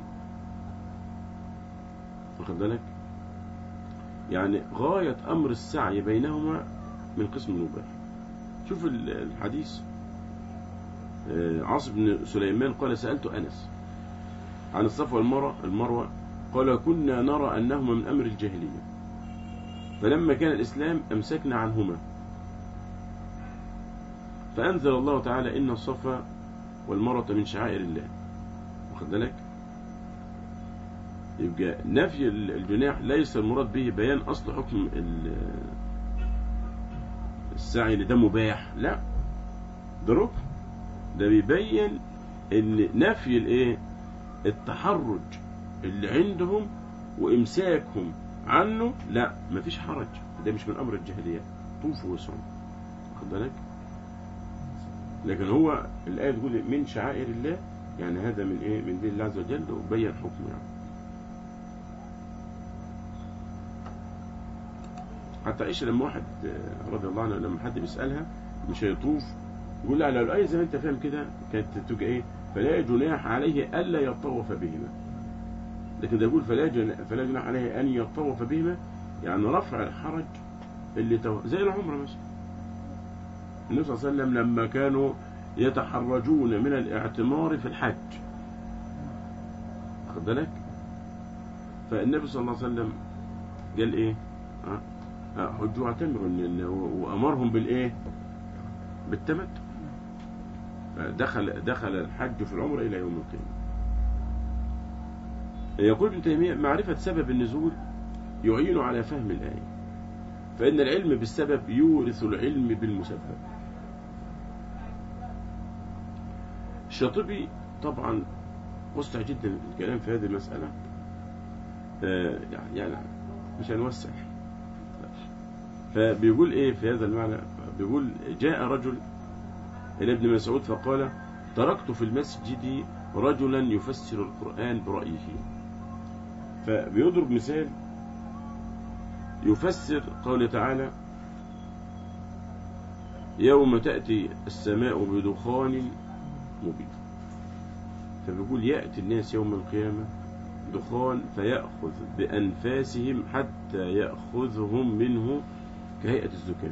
واخد بالك يعني غاية أمر السعي بينهما من قسم المباح شوف ال- الحديث آه، عاصم بن سليمان قال سألت أنس عن الصفا والمروة المروة قال كنا نرى أنهما من أمر الجاهلية فلما كان الإسلام أمسكنا عنهما فأنزل الله تعالى إن الصفا والمروة من شعائر الله واخد بالك يبقى نفي الجناح ليس المراد به بيان أصل حكم ال- السعي اللي ده مباح لا ده ركن ده بيبين ان نفي الايه التحرج اللي عندهم وامساكهم عنه لا مفيش حرج ده مش من امر الجاهليه طوفوا واسعوا واخد بالك لكن هو الايه تقول من شعائر الله يعني هذا من ايه من دين الله عز وجل وبين حكمه يعني حتى عائشه لما واحد آه، رضي الله عنه لما حد بيسالها مش هيطوف يقول لها لو الآية زي ما أنت فاهم كده كانت تبقى إيه فلا جناح عليه ألا يطوف بهما لكن ده يقول فلا جناح, فلا جناح عليه أن يطوف بهما يعني رفع الحرج اللي تو... زي العمرة مثلا النبي صلى الله عليه وسلم لما كانوا يتحرجون من الاعتمار في الحج واخد بالك فالنبي صلى الله عليه وسلم قال ايه ها ها، حجوا واعتمروا إن- إن- وامرهم بالايه بالتمتع فدخل دخل الحج في العمر إلى يوم القيامة يقول ابن تيمية معرفة سبب النزول يعين على فهم الآية فإن العلم بالسبب يورث العلم بالمسبب الشاطبي طبعا وسع جدا الكلام في هذه المسألة آه، يعني يعني مش هنوسع فبيقول ايه في هذا المعنى بيقول جاء رجل إلى ابن مسعود فقال تركت في المسجد رجلا يفسر القرآن برأيه فبيضرب مثال يفسر قول تعالى يوم تأتي السماء بدخان مبين فبيقول يأتي الناس يوم القيامة دخان فيأخذ بأنفاسهم حتى يأخذهم منه كهيئة الزكام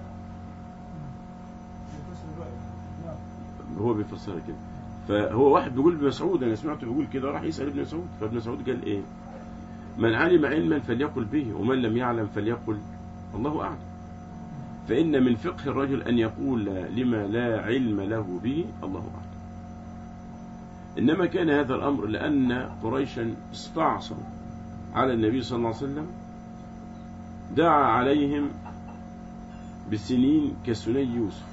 هو بيفسرها كده فهو واحد بيقول ابن مسعود انا سمعته بيقول كده راح يسال ابن مسعود فابن مسعود قال ايه من علم علما فليقل به ومن لم يعلم فليقل الله اعلم فان من فقه الرجل ان يقول لما لا علم له به الله اعلم انما كان هذا الامر لان قريشا استعصوا على النبي صلى الله عليه وسلم دعا عليهم بسنين كسني يوسف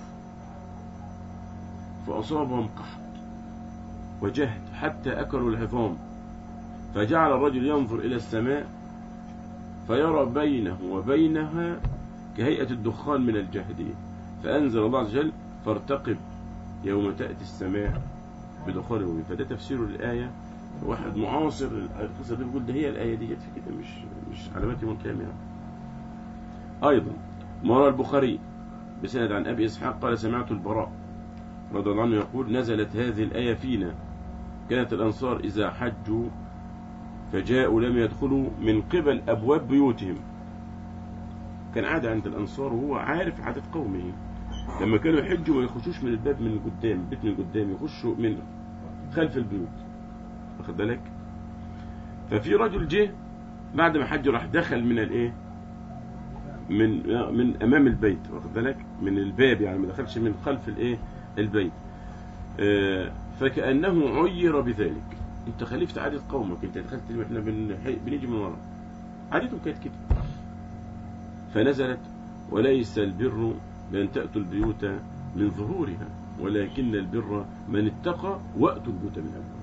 فأصابهم قحط وجهد حتى أكلوا العظام فجعل الرجل ينظر إلى السماء فيرى بينه وبينها كهيئة الدخان من الجهد فأنزل الله عز وجل فارتقب يوم تأتي السماء بدخان مبين فده تفسير الآية واحد معاصر القصة دي بيقول ده هي الآية دي في كده مش مش علامات يوم القيامة يعني. أيضا ما روى البخاري بسند عن أبي إسحاق قال سمعت البراء رضي الله عنه يقول نزلت هذه الآية فينا كانت الأنصار إذا حجوا فجاءوا لم يدخلوا من قبل أبواب بيوتهم كان عادة عند الأنصار وهو عارف عادة قومه لما كانوا يحجوا ما يخشوش من الباب من قدام البيت من قدام يخشوا من خلف البيوت واخد بالك ففي رجل جه بعد ما حج راح دخل من الايه من من امام البيت واخد بالك من الباب يعني ما دخلش من خلف الايه البيت آه، فكانه عير بذلك انت خالفت عاده قومك انت دخلت احنا بن- بنيجي من ورا عادتهم كانت كده فنزلت وليس البر بأن تأتوا البيوت من ظهورها ولكن البر من اتقى وأتوا البيوت من أبوابها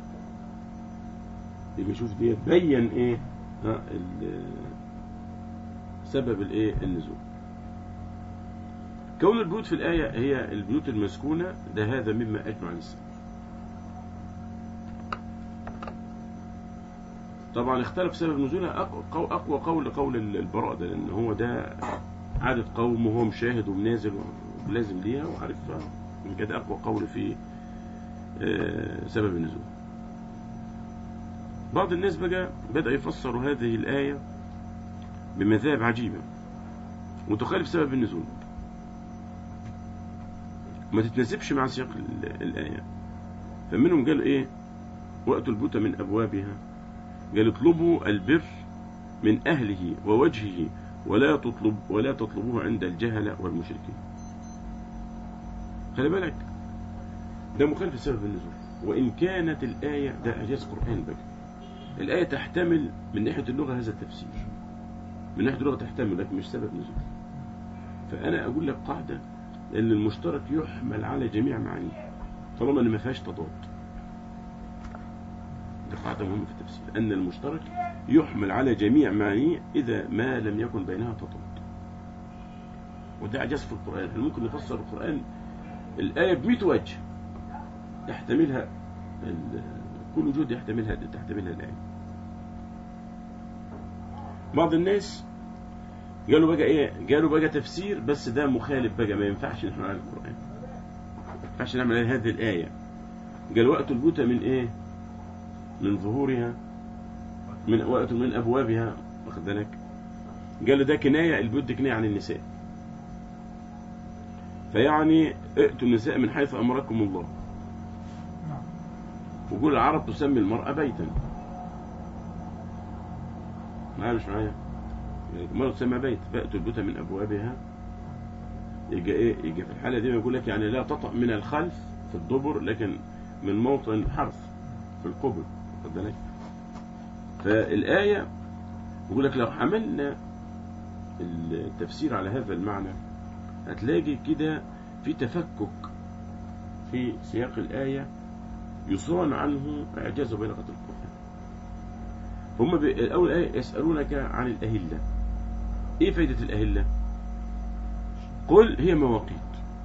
يبقى شوف دي بين ايه ها ال- سبب الايه النزول كون البيوت في الآية هي البيوت المسكونة ده هذا مما أجمع السلف طبعا اختلف سبب نزولها أقوى, قو- أقوى قول قول البراء ده لأن هو ده عادة قوم وهو مشاهد ومنازل ولازم ليها وعارفها من كده أقوى قول في آه، سبب النزول بعض الناس بقى بدأ يفسروا هذه الآية بمذاهب عجيبة وتخالف سبب النزول ما تتناسبش مع سياق ال- الآية فمنهم قال إيه وأتوا البيوت من أبوابها قال اطلبوا البر من أهله ووجهه ولا تطلب ولا تطلبوه عند الجهلة والمشركين خلي بالك ده مخالف لسبب النزول وإن كانت الآية ده إعجاز قرآن بقى الآية تحتمل من ناحية اللغة هذا التفسير من ناحية اللغة تحتمل لكن مش سبب نزول فأنا أقول لك قاعدة أن المشترك يحمل على جميع معانيه طالما أن ما فيهاش تضاد دي قاعدة مهمة في التفسير أن المشترك يحمل على جميع معانيه إذا ما لم يكن بينها تضاد وده إعجاز في القرآن احنا ممكن نفسر القرآن الآية بمئة وجه يحتملها ال- كل وجود يحتملها تحتملها الآية بعض الناس قالوا بقى ايه قالوا بقى تفسير بس ده مخالف بقى ما ينفعش نحن على القرآن ما ينفعش نعمل عليه هذه الآية قال وقت البوتة من ايه من ظهورها من وقت من أبوابها واخد بالك قال ده كناية البيوت دي كناية عن النساء فيعني ائتوا النساء من حيث أمركم الله وقول العرب تسمي المرأة بيتا معايا مش معايا المرأة تسمى بيت فأتوا البيوت من أبوابها يجي إيه يجي في الحالة دي يقول لك يعني لا تطأ من الخلف في الدبر لكن من موطن حرف في القبل واخد بالك فالآية يقول لك لو حملنا التفسير على هذا المعنى هتلاقي كده في تفكك في سياق الآية يصان عنه إعجاز بلغة القرآن هم ب- أول آية يسألونك عن الأهلة إيه فايدة الأهلة قل هي مواقيت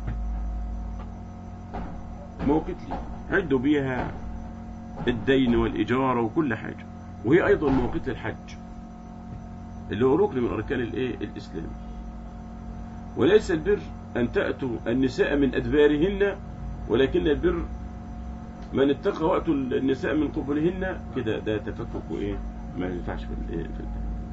مواقيت لي عدوا بيها الدين والإجارة وكل حاجة وهي أيضا مواقيت للحج اللي هو ركن من أركان الإيه الإسلام وليس البر أن تأتوا النساء من أدبارهن ولكن البر من اتقى وقت النساء من قبلهن كده ده تفكك وايه ما ينفعش في الايه في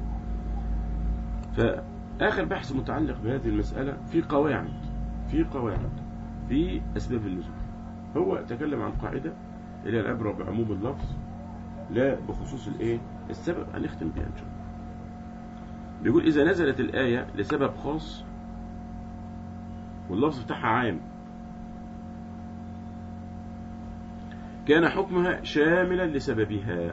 الآية. فاخر بحث متعلق بهذه المساله في قواعد في قواعد في اسباب النزول هو تكلم عن قاعده اللي هي العبره بعموم اللفظ لا بخصوص الايه السبب هنختم بها ان شاء الله بيقول اذا نزلت الايه لسبب خاص واللفظ بتاعها عام كان حكمها شاملا لسببها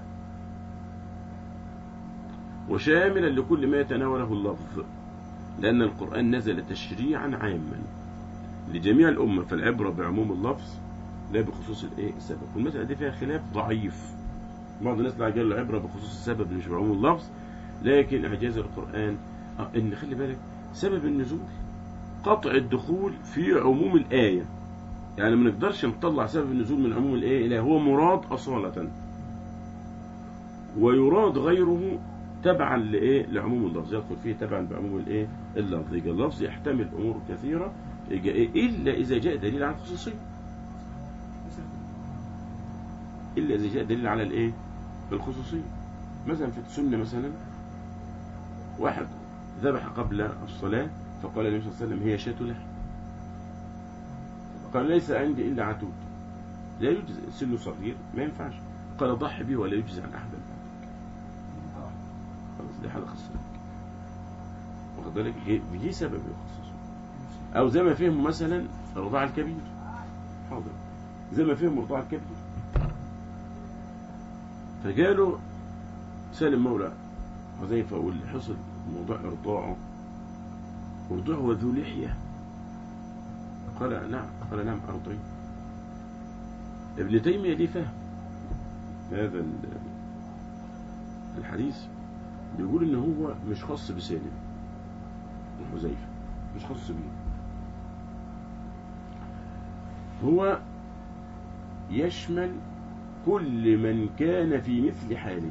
وشاملا لكل ما يتناوله اللفظ لأن القرآن نزل تشريعا عاما لجميع الأمة فالعبرة بعموم اللفظ لا بخصوص الايه السبب والمسألة دي فيها خلاف ضعيف بعض الناس لا قالوا العبرة بخصوص السبب مش بعموم اللفظ لكن إعجاز القرآن آه إن خلي بالك سبب النزول قطع الدخول في عموم الآية يعني ما نقدرش نطلع سبب النزول من عموم الايه لا هو مراد اصاله ويراد غيره تبعا لايه لعموم اللفظ يدخل فيه تبعا بعموم الايه اللفظ يبقى اللفظ يحتمل امور كثيره يبقى إيه؟ الا اذا جاء دليل على الخصوصيه الا اذا جاء دليل على الايه الخصوصيه مثلا في السنه مثلا واحد ذبح قبل الصلاه فقال النبي صلى الله عليه وسلم هي شاة لحم قال ليس عندي الا عتود لا يجزي سنه صغير ما ينفعش قال ضحي به ولا يجزي عن احد خلاص دي حاله خاصه بك. واخد بالك دي- دي سبب يخصصه او زي ما فهموا مثلا رضاع الكبير حاضر زي ما فهموا رضاع الكبير فجاله سالم مولى حذيفه واللي حصل موضوع ارضاعه ارضاعه وذو لحيه قال نعم قال نعم ارضعي ابن تيميه ليه فهم هذا ال- الحديث بيقول ان هو مش خاص بسالم بن حذيفه مش خاص بيه هو يشمل كل من كان في مثل حالهم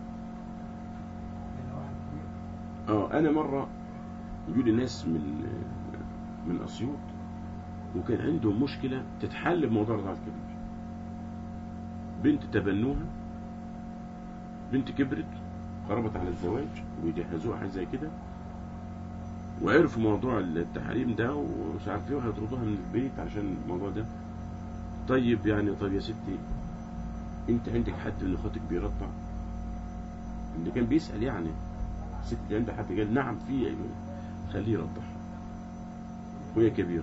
اه انا مره يجوا لي ناس من من اسيوط وكان عندهم مشكله تتحل بموضوع الرضاعه الكبير بنت تبنوها بنت كبرت قربت على الزواج ويجهزوها حاجه زي كده وعرفوا موضوع التحريم ده ومش عارف ايه وهيطردوها من البيت عشان الموضوع ده طيب يعني طيب يا ستي انت عندك حد من اخواتك بيرضع اللي كان بيسال يعني الست اللي عندها حد قال نعم في خليه يرضعها وهي كبيره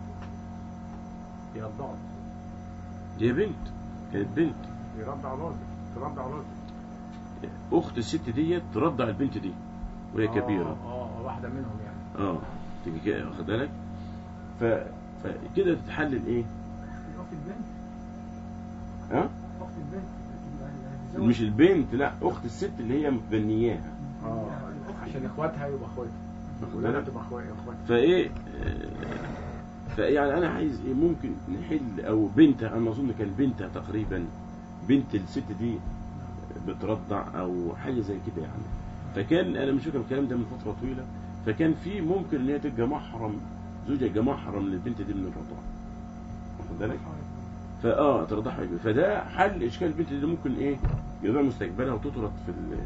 يرضعوا دي بنت كانت بنت يرضع راجل ترضع راجل اخت الست ديت ترضع البنت دي وهي كبيره اه اه واحده منهم يعني اه تيجي كده واخد بالك ف فكده تتحلل ايه أخت البنت ها أخت البنت هتتزوج. مش البنت لا اخت الست اللي هي متبنياها اه عشان اخواتها يبقى اخواتها واخد ولادها بالك تبقى اخواتها اخواتها فايه آه، فيعني انا عايز ايه ممكن نحل او بنتها انا اظن كان بنتها تقريبا بنت الست دي بترضع او حاجه زي كده يعني فكان انا مش فاكر الكلام ده من فتره طويله فكان في ممكن ان هي تبقى محرم زوجها يبقى محرم للبنت دي من الرضاعه واخد بالك فاه ترضعها يبقى. فده حل اشكال البنت دي ممكن ايه يضيع مستقبلها وتطرد في ال-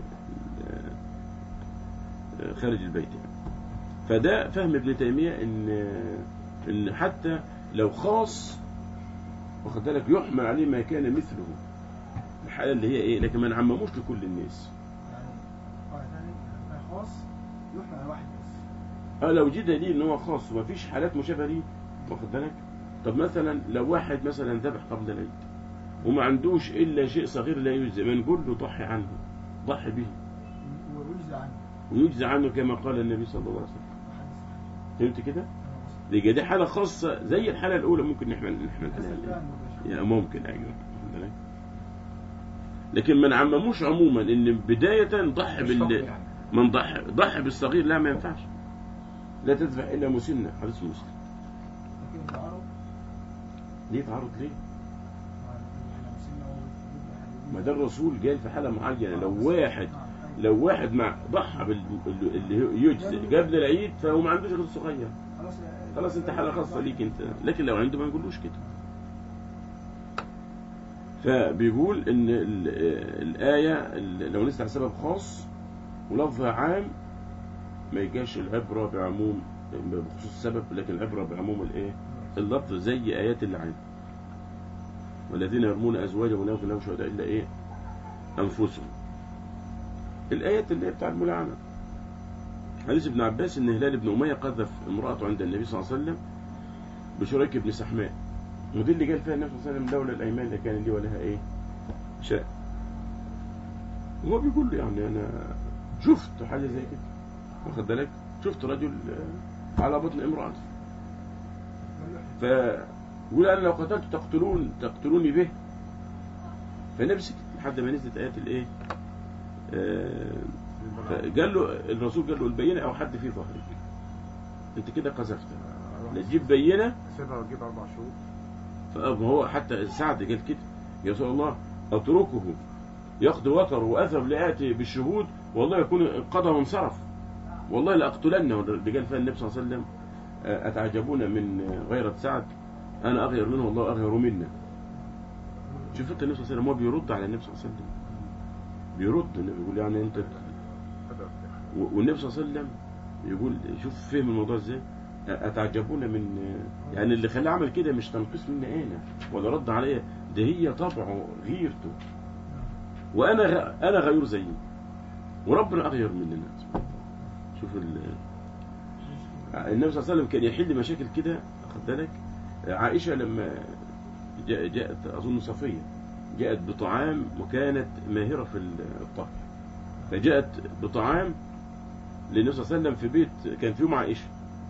ال- خارج البيت يعني. فده فهم ابن تيميه ان ان حتى لو خاص واخد بالك يحمل عليه ما كان مثله الحاله اللي هي ايه لكن ما نعمموش لكل الناس يعني اه يعني ما خاص يحمل على واحد بس اه لو جه دليل ان هو خاص ومفيش حالات مشابهه ليه واخد بالك طب مثلا لو واحد مثلا ذبح قبل العيد وما عندوش الا شيء صغير لا يجزي ما نقول له ضحي عنه ضحي به ويجزي عنه ويجزي عنه كما قال النبي صلى الله عليه وسلم حديث فهمت كده؟ يبقى دي حاله خاصه زي الحاله الاولى ممكن نحمل نحمل عليها الإيه؟ يا ممكن ايوه واخد بالك؟ لكن ما نعمموش عموما ان بدايه ضحي مش حكم بال يعني من ضحي ضحي بالصغير لا ما ينفعش لا تذبح الا مسنه حديث مسلم لكن التعارض ليه تعرض ليه؟ مع احنا مسلمين أو ما ده الرسول قال في حاله معينه لو واحد لو واحد مع ضحى بال- اللي هو يجزي قبل العيد فهو ما عندوش غير صغير خلاص خلاص انت حاله خاصه ليك انت لكن لو عنده ما نقولوش كده فبيقول ان ال- الايه ال- لو نزلت على سبب خاص ولفظها عام ما يجاش العبره بعموم بخصوص السبب لكن العبره بعموم الايه اللفظ زي ايات اللعان والذين يرمون ازواجهم ولا يكن لهم شهداء الا ايه انفسهم الايات اللي هي بتاع الملعنه حديث ابن عباس ان هلال بن اميه قذف امراته عند النبي صلى الله عليه وسلم بشريك بن سحماء ودي اللي قال فيها النبي صلى الله عليه وسلم لولا الايمان لكان لي ولها ايه شاء وهو بيقول له يعني انا شفت حاجه زي كده واخد بالك شفت رجل آه، على بطن امراته فيقول انا لو قتلت تقتلون تقتلوني به فالنبي سكت لحد ما نزلت ايات الايه آه، فقال له الرسول قال له البينه او حد في ظهرك انت كده قذفت لا تجيب بينه سيبها وتجيب اربع شهور فهو حتى سعد قال كده يا رسول الله اتركه يقضي وتر واذهب لاتي بالشهود والله يكون قضى وانصرف والله لاقتلنه اللي قال فيها النبي صلى الله عليه وسلم آه، اتعجبون من غيرة سعد انا اغير منه والله اغير منا شوف انت النبي صلى الله عليه وسلم هو بيرد على النبي صلى الله عليه وسلم بيرد النبي يقول يعني انت و- والنبي صلى الله عليه وسلم يقول شوف فهم الموضوع ازاي اتعجبون من يعني اللي خلاه عمل كده مش تنقيص مني انا ولا رد عليا ده هي طبعه غيرته وانا غ... انا غيور زيه وربنا اغير مننا شوف ال... النبي صلى الله عليه وسلم كان يحل مشاكل كده خد بالك عائشه لما جاء جاءت اظن صفيه جاءت بطعام وكانت ماهره في الطهي فجاءت بطعام للنبي صلى الله عليه وسلم في بيت كان في يوم عائشه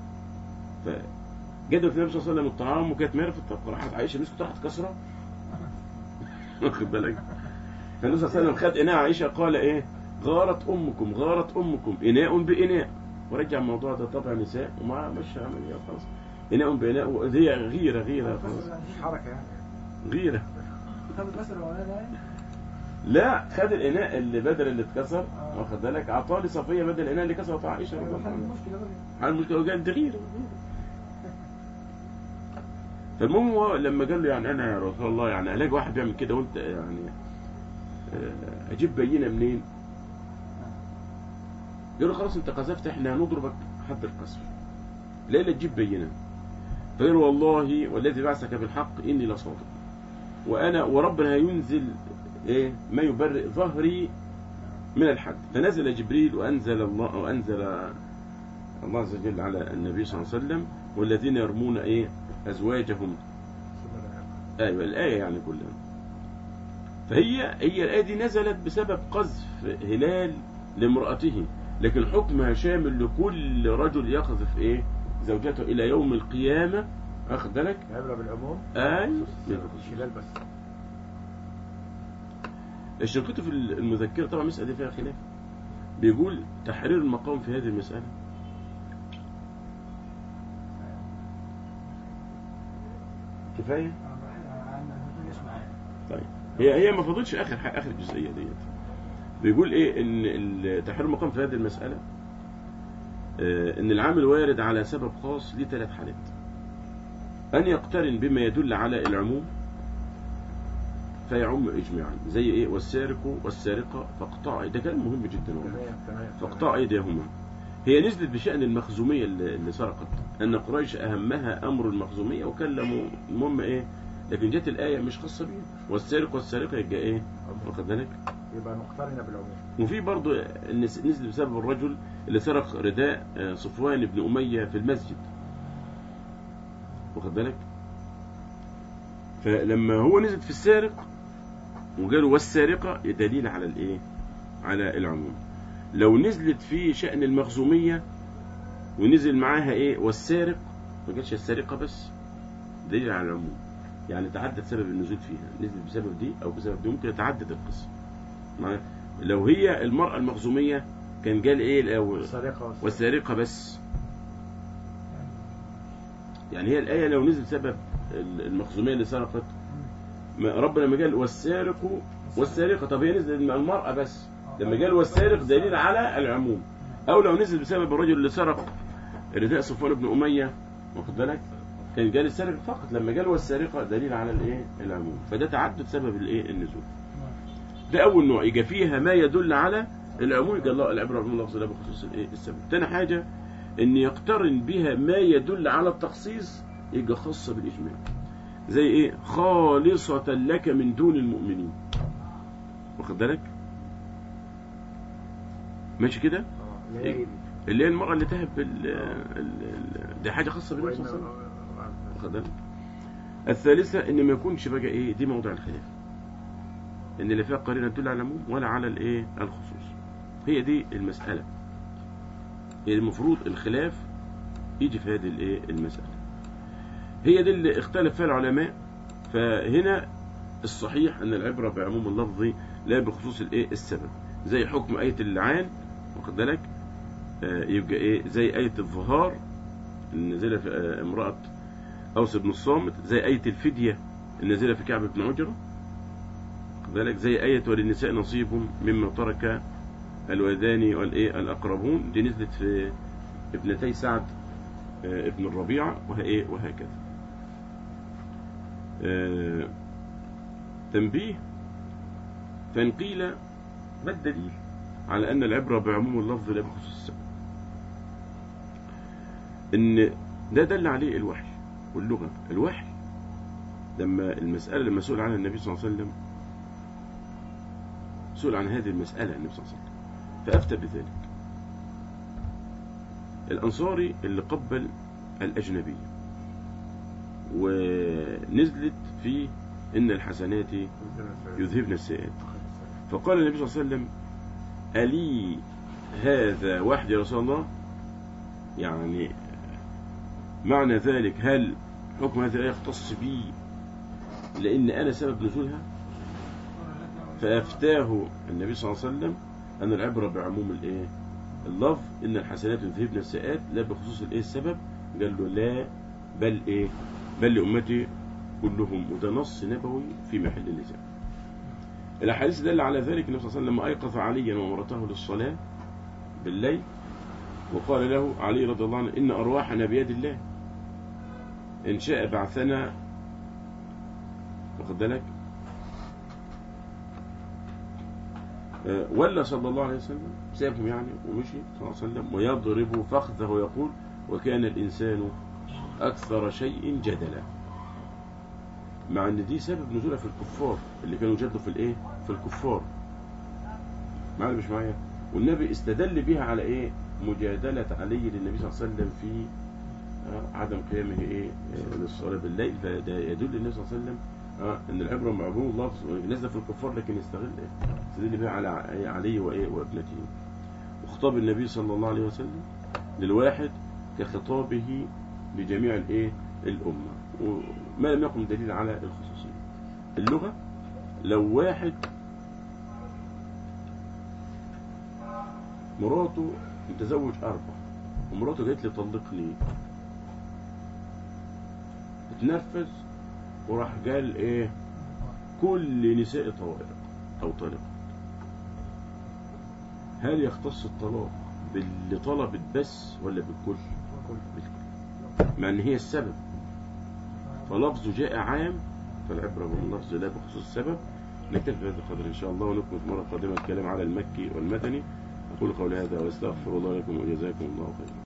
فجدت النبي صلى الله عليه وسلم الطعام وكانت ماهره في الطبخ راحت عائشه مسكت راحت كسره واخد بالك فالنبي صلى الله عليه وسلم خد اناء عائشه قال ايه غارت امكم غارت امكم اناء باناء ورجع الموضوع ده طبع نساء وما مش عمليه خلاص اناء باناء وهي غيره غيره خلاص مش حركة يعني غيره خد الكسر الاولاني ده يعني لا خد الاناء اللي بدل اللي اتكسر واخد بالك عطاه لصفيه بدل الاناء اللي كسرت عائشه رضي ايوه الله حل عنها المشكله بقى على المشكله وقال دي غيره فالمهم هو لما قال له يعني انا يا رسول الله يعني الاقي واحد بيعمل كده وانت يعني آه، اجيب بينه منين؟ قال له خلاص انت قذفت احنا هنضربك حد القذف لا لا تجيب بينه فقال له والله والذي بعثك بالحق اني لصادق وانا وربنا هينزل ايه ما يبرئ ظهري من الحد فنزل جبريل وانزل الله وانزل الله عز وجل على النبي صلى الله عليه وسلم والذين يرمون ايه ازواجهم ايوه الايه يعني كلها فهي هي الايه دي نزلت بسبب قذف هلال لامراته لكن حكمها شامل لكل رجل يقذف ايه زوجته الى يوم القيامه واخد بالك عبرة بالعموم اي شلال بس الشنقيطي في المذكره طبعا المساله دي فيها خلاف بيقول تحرير المقام في هذه المساله كفايه اه بحث عن الدنيا اسمها طيب هي هي ما فضلش اخر ح- اخر الجزئيه ديت بيقول ايه ان ال- تحرير المقام في هذه المساله آه، ان العامل وارد على سبب خاص لثلاث حالات ان يقترن بما يدل على العموم فيعم اجماعا زي ايه والسارق والسارقه فاقطع ده كلام مهم جدا والله تمام تمام فاقطع ايديهما هي نزلت بشان المخزوميه اللي اللي سرقت ان قريش اهمها امر المخزوميه وكلموا المهم ايه لكن جت الايه مش خاصه بيه والسارق والسارقه يبقى ايه واخد بالك يبقى مقترنة بالعموم وفي برضه النس- نزل بسبب الرجل اللي سرق رداء آه، صفوان بن أمية في المسجد واخد بالك فلما هو نزل في السارق وقالوا والسارقة دليل على الايه على العموم لو نزلت في شأن المخزومية ونزل معاها ايه والسارق ما قالش السارقة بس دليل على العموم يعني تعدد سبب النزول فيها نزلت بسبب دي او بسبب دي ممكن يتعدد القصة معايا؟ لو هي المرأة المخزومية كان قال ايه الاول السرقة والسارقة بس يعني هي الآية لو نزل سبب المخزومية اللي سرقت ما ربنا لما قال والسارق والسارقة طب هي نزل المرأة بس لما قال والسارق دليل على العموم أو لو نزل بسبب الرجل اللي سرق رداء صفوان بن أمية واخد بالك كان قال السارق فقط لما قال والسارقة دليل على الايه العموم فده تعدد سبب الايه النزول ده أول نوع يبقى فيها ما يدل على العموم يبقى الله العبرة بالله لا بخصوص الايه السبب تاني حاجة ان يقترن بها ما يدل على التخصيص يبقى خاصة بالإجماع زي ايه خالصة لك من دون المؤمنين واخد بالك ماشي كده اه اللي هي إيه؟ اللي هي المرأة اللي تهب ال ال ال دي حاجة خاصة بالنبي صلى الله عليه وسلم واخد بالك الثالثة ان ما يكونش بقى ايه دي موضع الخلاف ان اللي فيها قرينة تدل على العموم ولا على الايه الخصوص هي دي المسألة المفروض الخلاف يجي في هذه الايه المسألة هي دي اللي اختلف فيها العلماء فهنا الصحيح ان العبرة بعموم اللفظ لا بخصوص الايه السبب زي حكم آية اللعان واخد بالك آه، يبقى ايه زي آية الظهار النازلة في آه، امرأة أوس بن الصامت زي آية الفدية النازلة في كعب بن عجرة واخد بالك زي آية وللنساء نصيب مما ترك الوالدان والإيه الأقربون دي نزلت في ابنتي سعد آه، ابن الربيع وهي وهكذا آه، تنبيه فإن قيل ما الدليل على أن العبرة بعموم اللفظ لا بخصوص السبب إن ده دل عليه الوحي واللغة الوحي لما المسألة لما سئل عنها النبي صلى الله عليه وسلم سئل عن هذه المسألة النبي صلى الله عليه وسلم فأفتى بذلك الأنصاري اللي قبل الأجنبية ونزلت في إن الحسنات يذهبن السيئات فقال النبي صلى الله عليه وسلم ألي هذا وحد يا رسول الله يعني معنى ذلك هل حكم هذه الآية يختص بي لأن أنا سبب نزولها فأفتاه النبي صلى الله عليه وسلم أن العبرة بعموم الإيه اللفظ إن الحسنات يذهبن السيئات لا بخصوص الإيه السبب قال له لا بل إيه بل لأمتي كلهم وده نص نبوي في محل النزاع الأحاديث دل على ذلك النبي صلى الله عليه وسلم لما أيقظ عليا ومرته للصلاة بالليل وقال له علي رضي الله عنه إن أرواحنا بيد الله إن شاء بعثنا واخد بالك آه، ولا صلى الله عليه وسلم سابهم يعني ومشي صلى الله عليه وسلم ويضرب فخذه ويقول وكان الإنسان أكثر شيء جدلا مع ان دي سبب نزولها في الكفار اللي كانوا جدوا في الايه في الكفار معايا مش معايا والنبي استدل بها على ايه مجادلة علي للنبي صلى الله عليه وسلم في آه، عدم قيامه ايه آه، للصلاة بالليل فده يدل النبي صلى الله عليه وسلم آه، ان العبرة معبود لفظ نزل في الكفار لكن يستغل ايه استدل بها على ع- علي وايه وابنته وخطاب النبي صلى الله عليه وسلم للواحد كخطابه لجميع الايه الامه وما لم يقم دليل على الخصوصيه اللغه لو واحد مراته متزوج اربع ومراته جت لي طلقني اتنفذ وراح قال ايه كل نساء طوارق او طالق هل يختص الطلاق باللي طلبت بس ولا بالكل بالكل مع ان هي السبب فلفظه جاء عام فالعبرة باللفظ لا بخصوص السبب نكتفي بهذا القدر إن شاء الله ونكمل مرة قادمة الكلام على المكي والمدني أقول قولي هذا وأستغفر الله لكم وجزاكم الله خيرا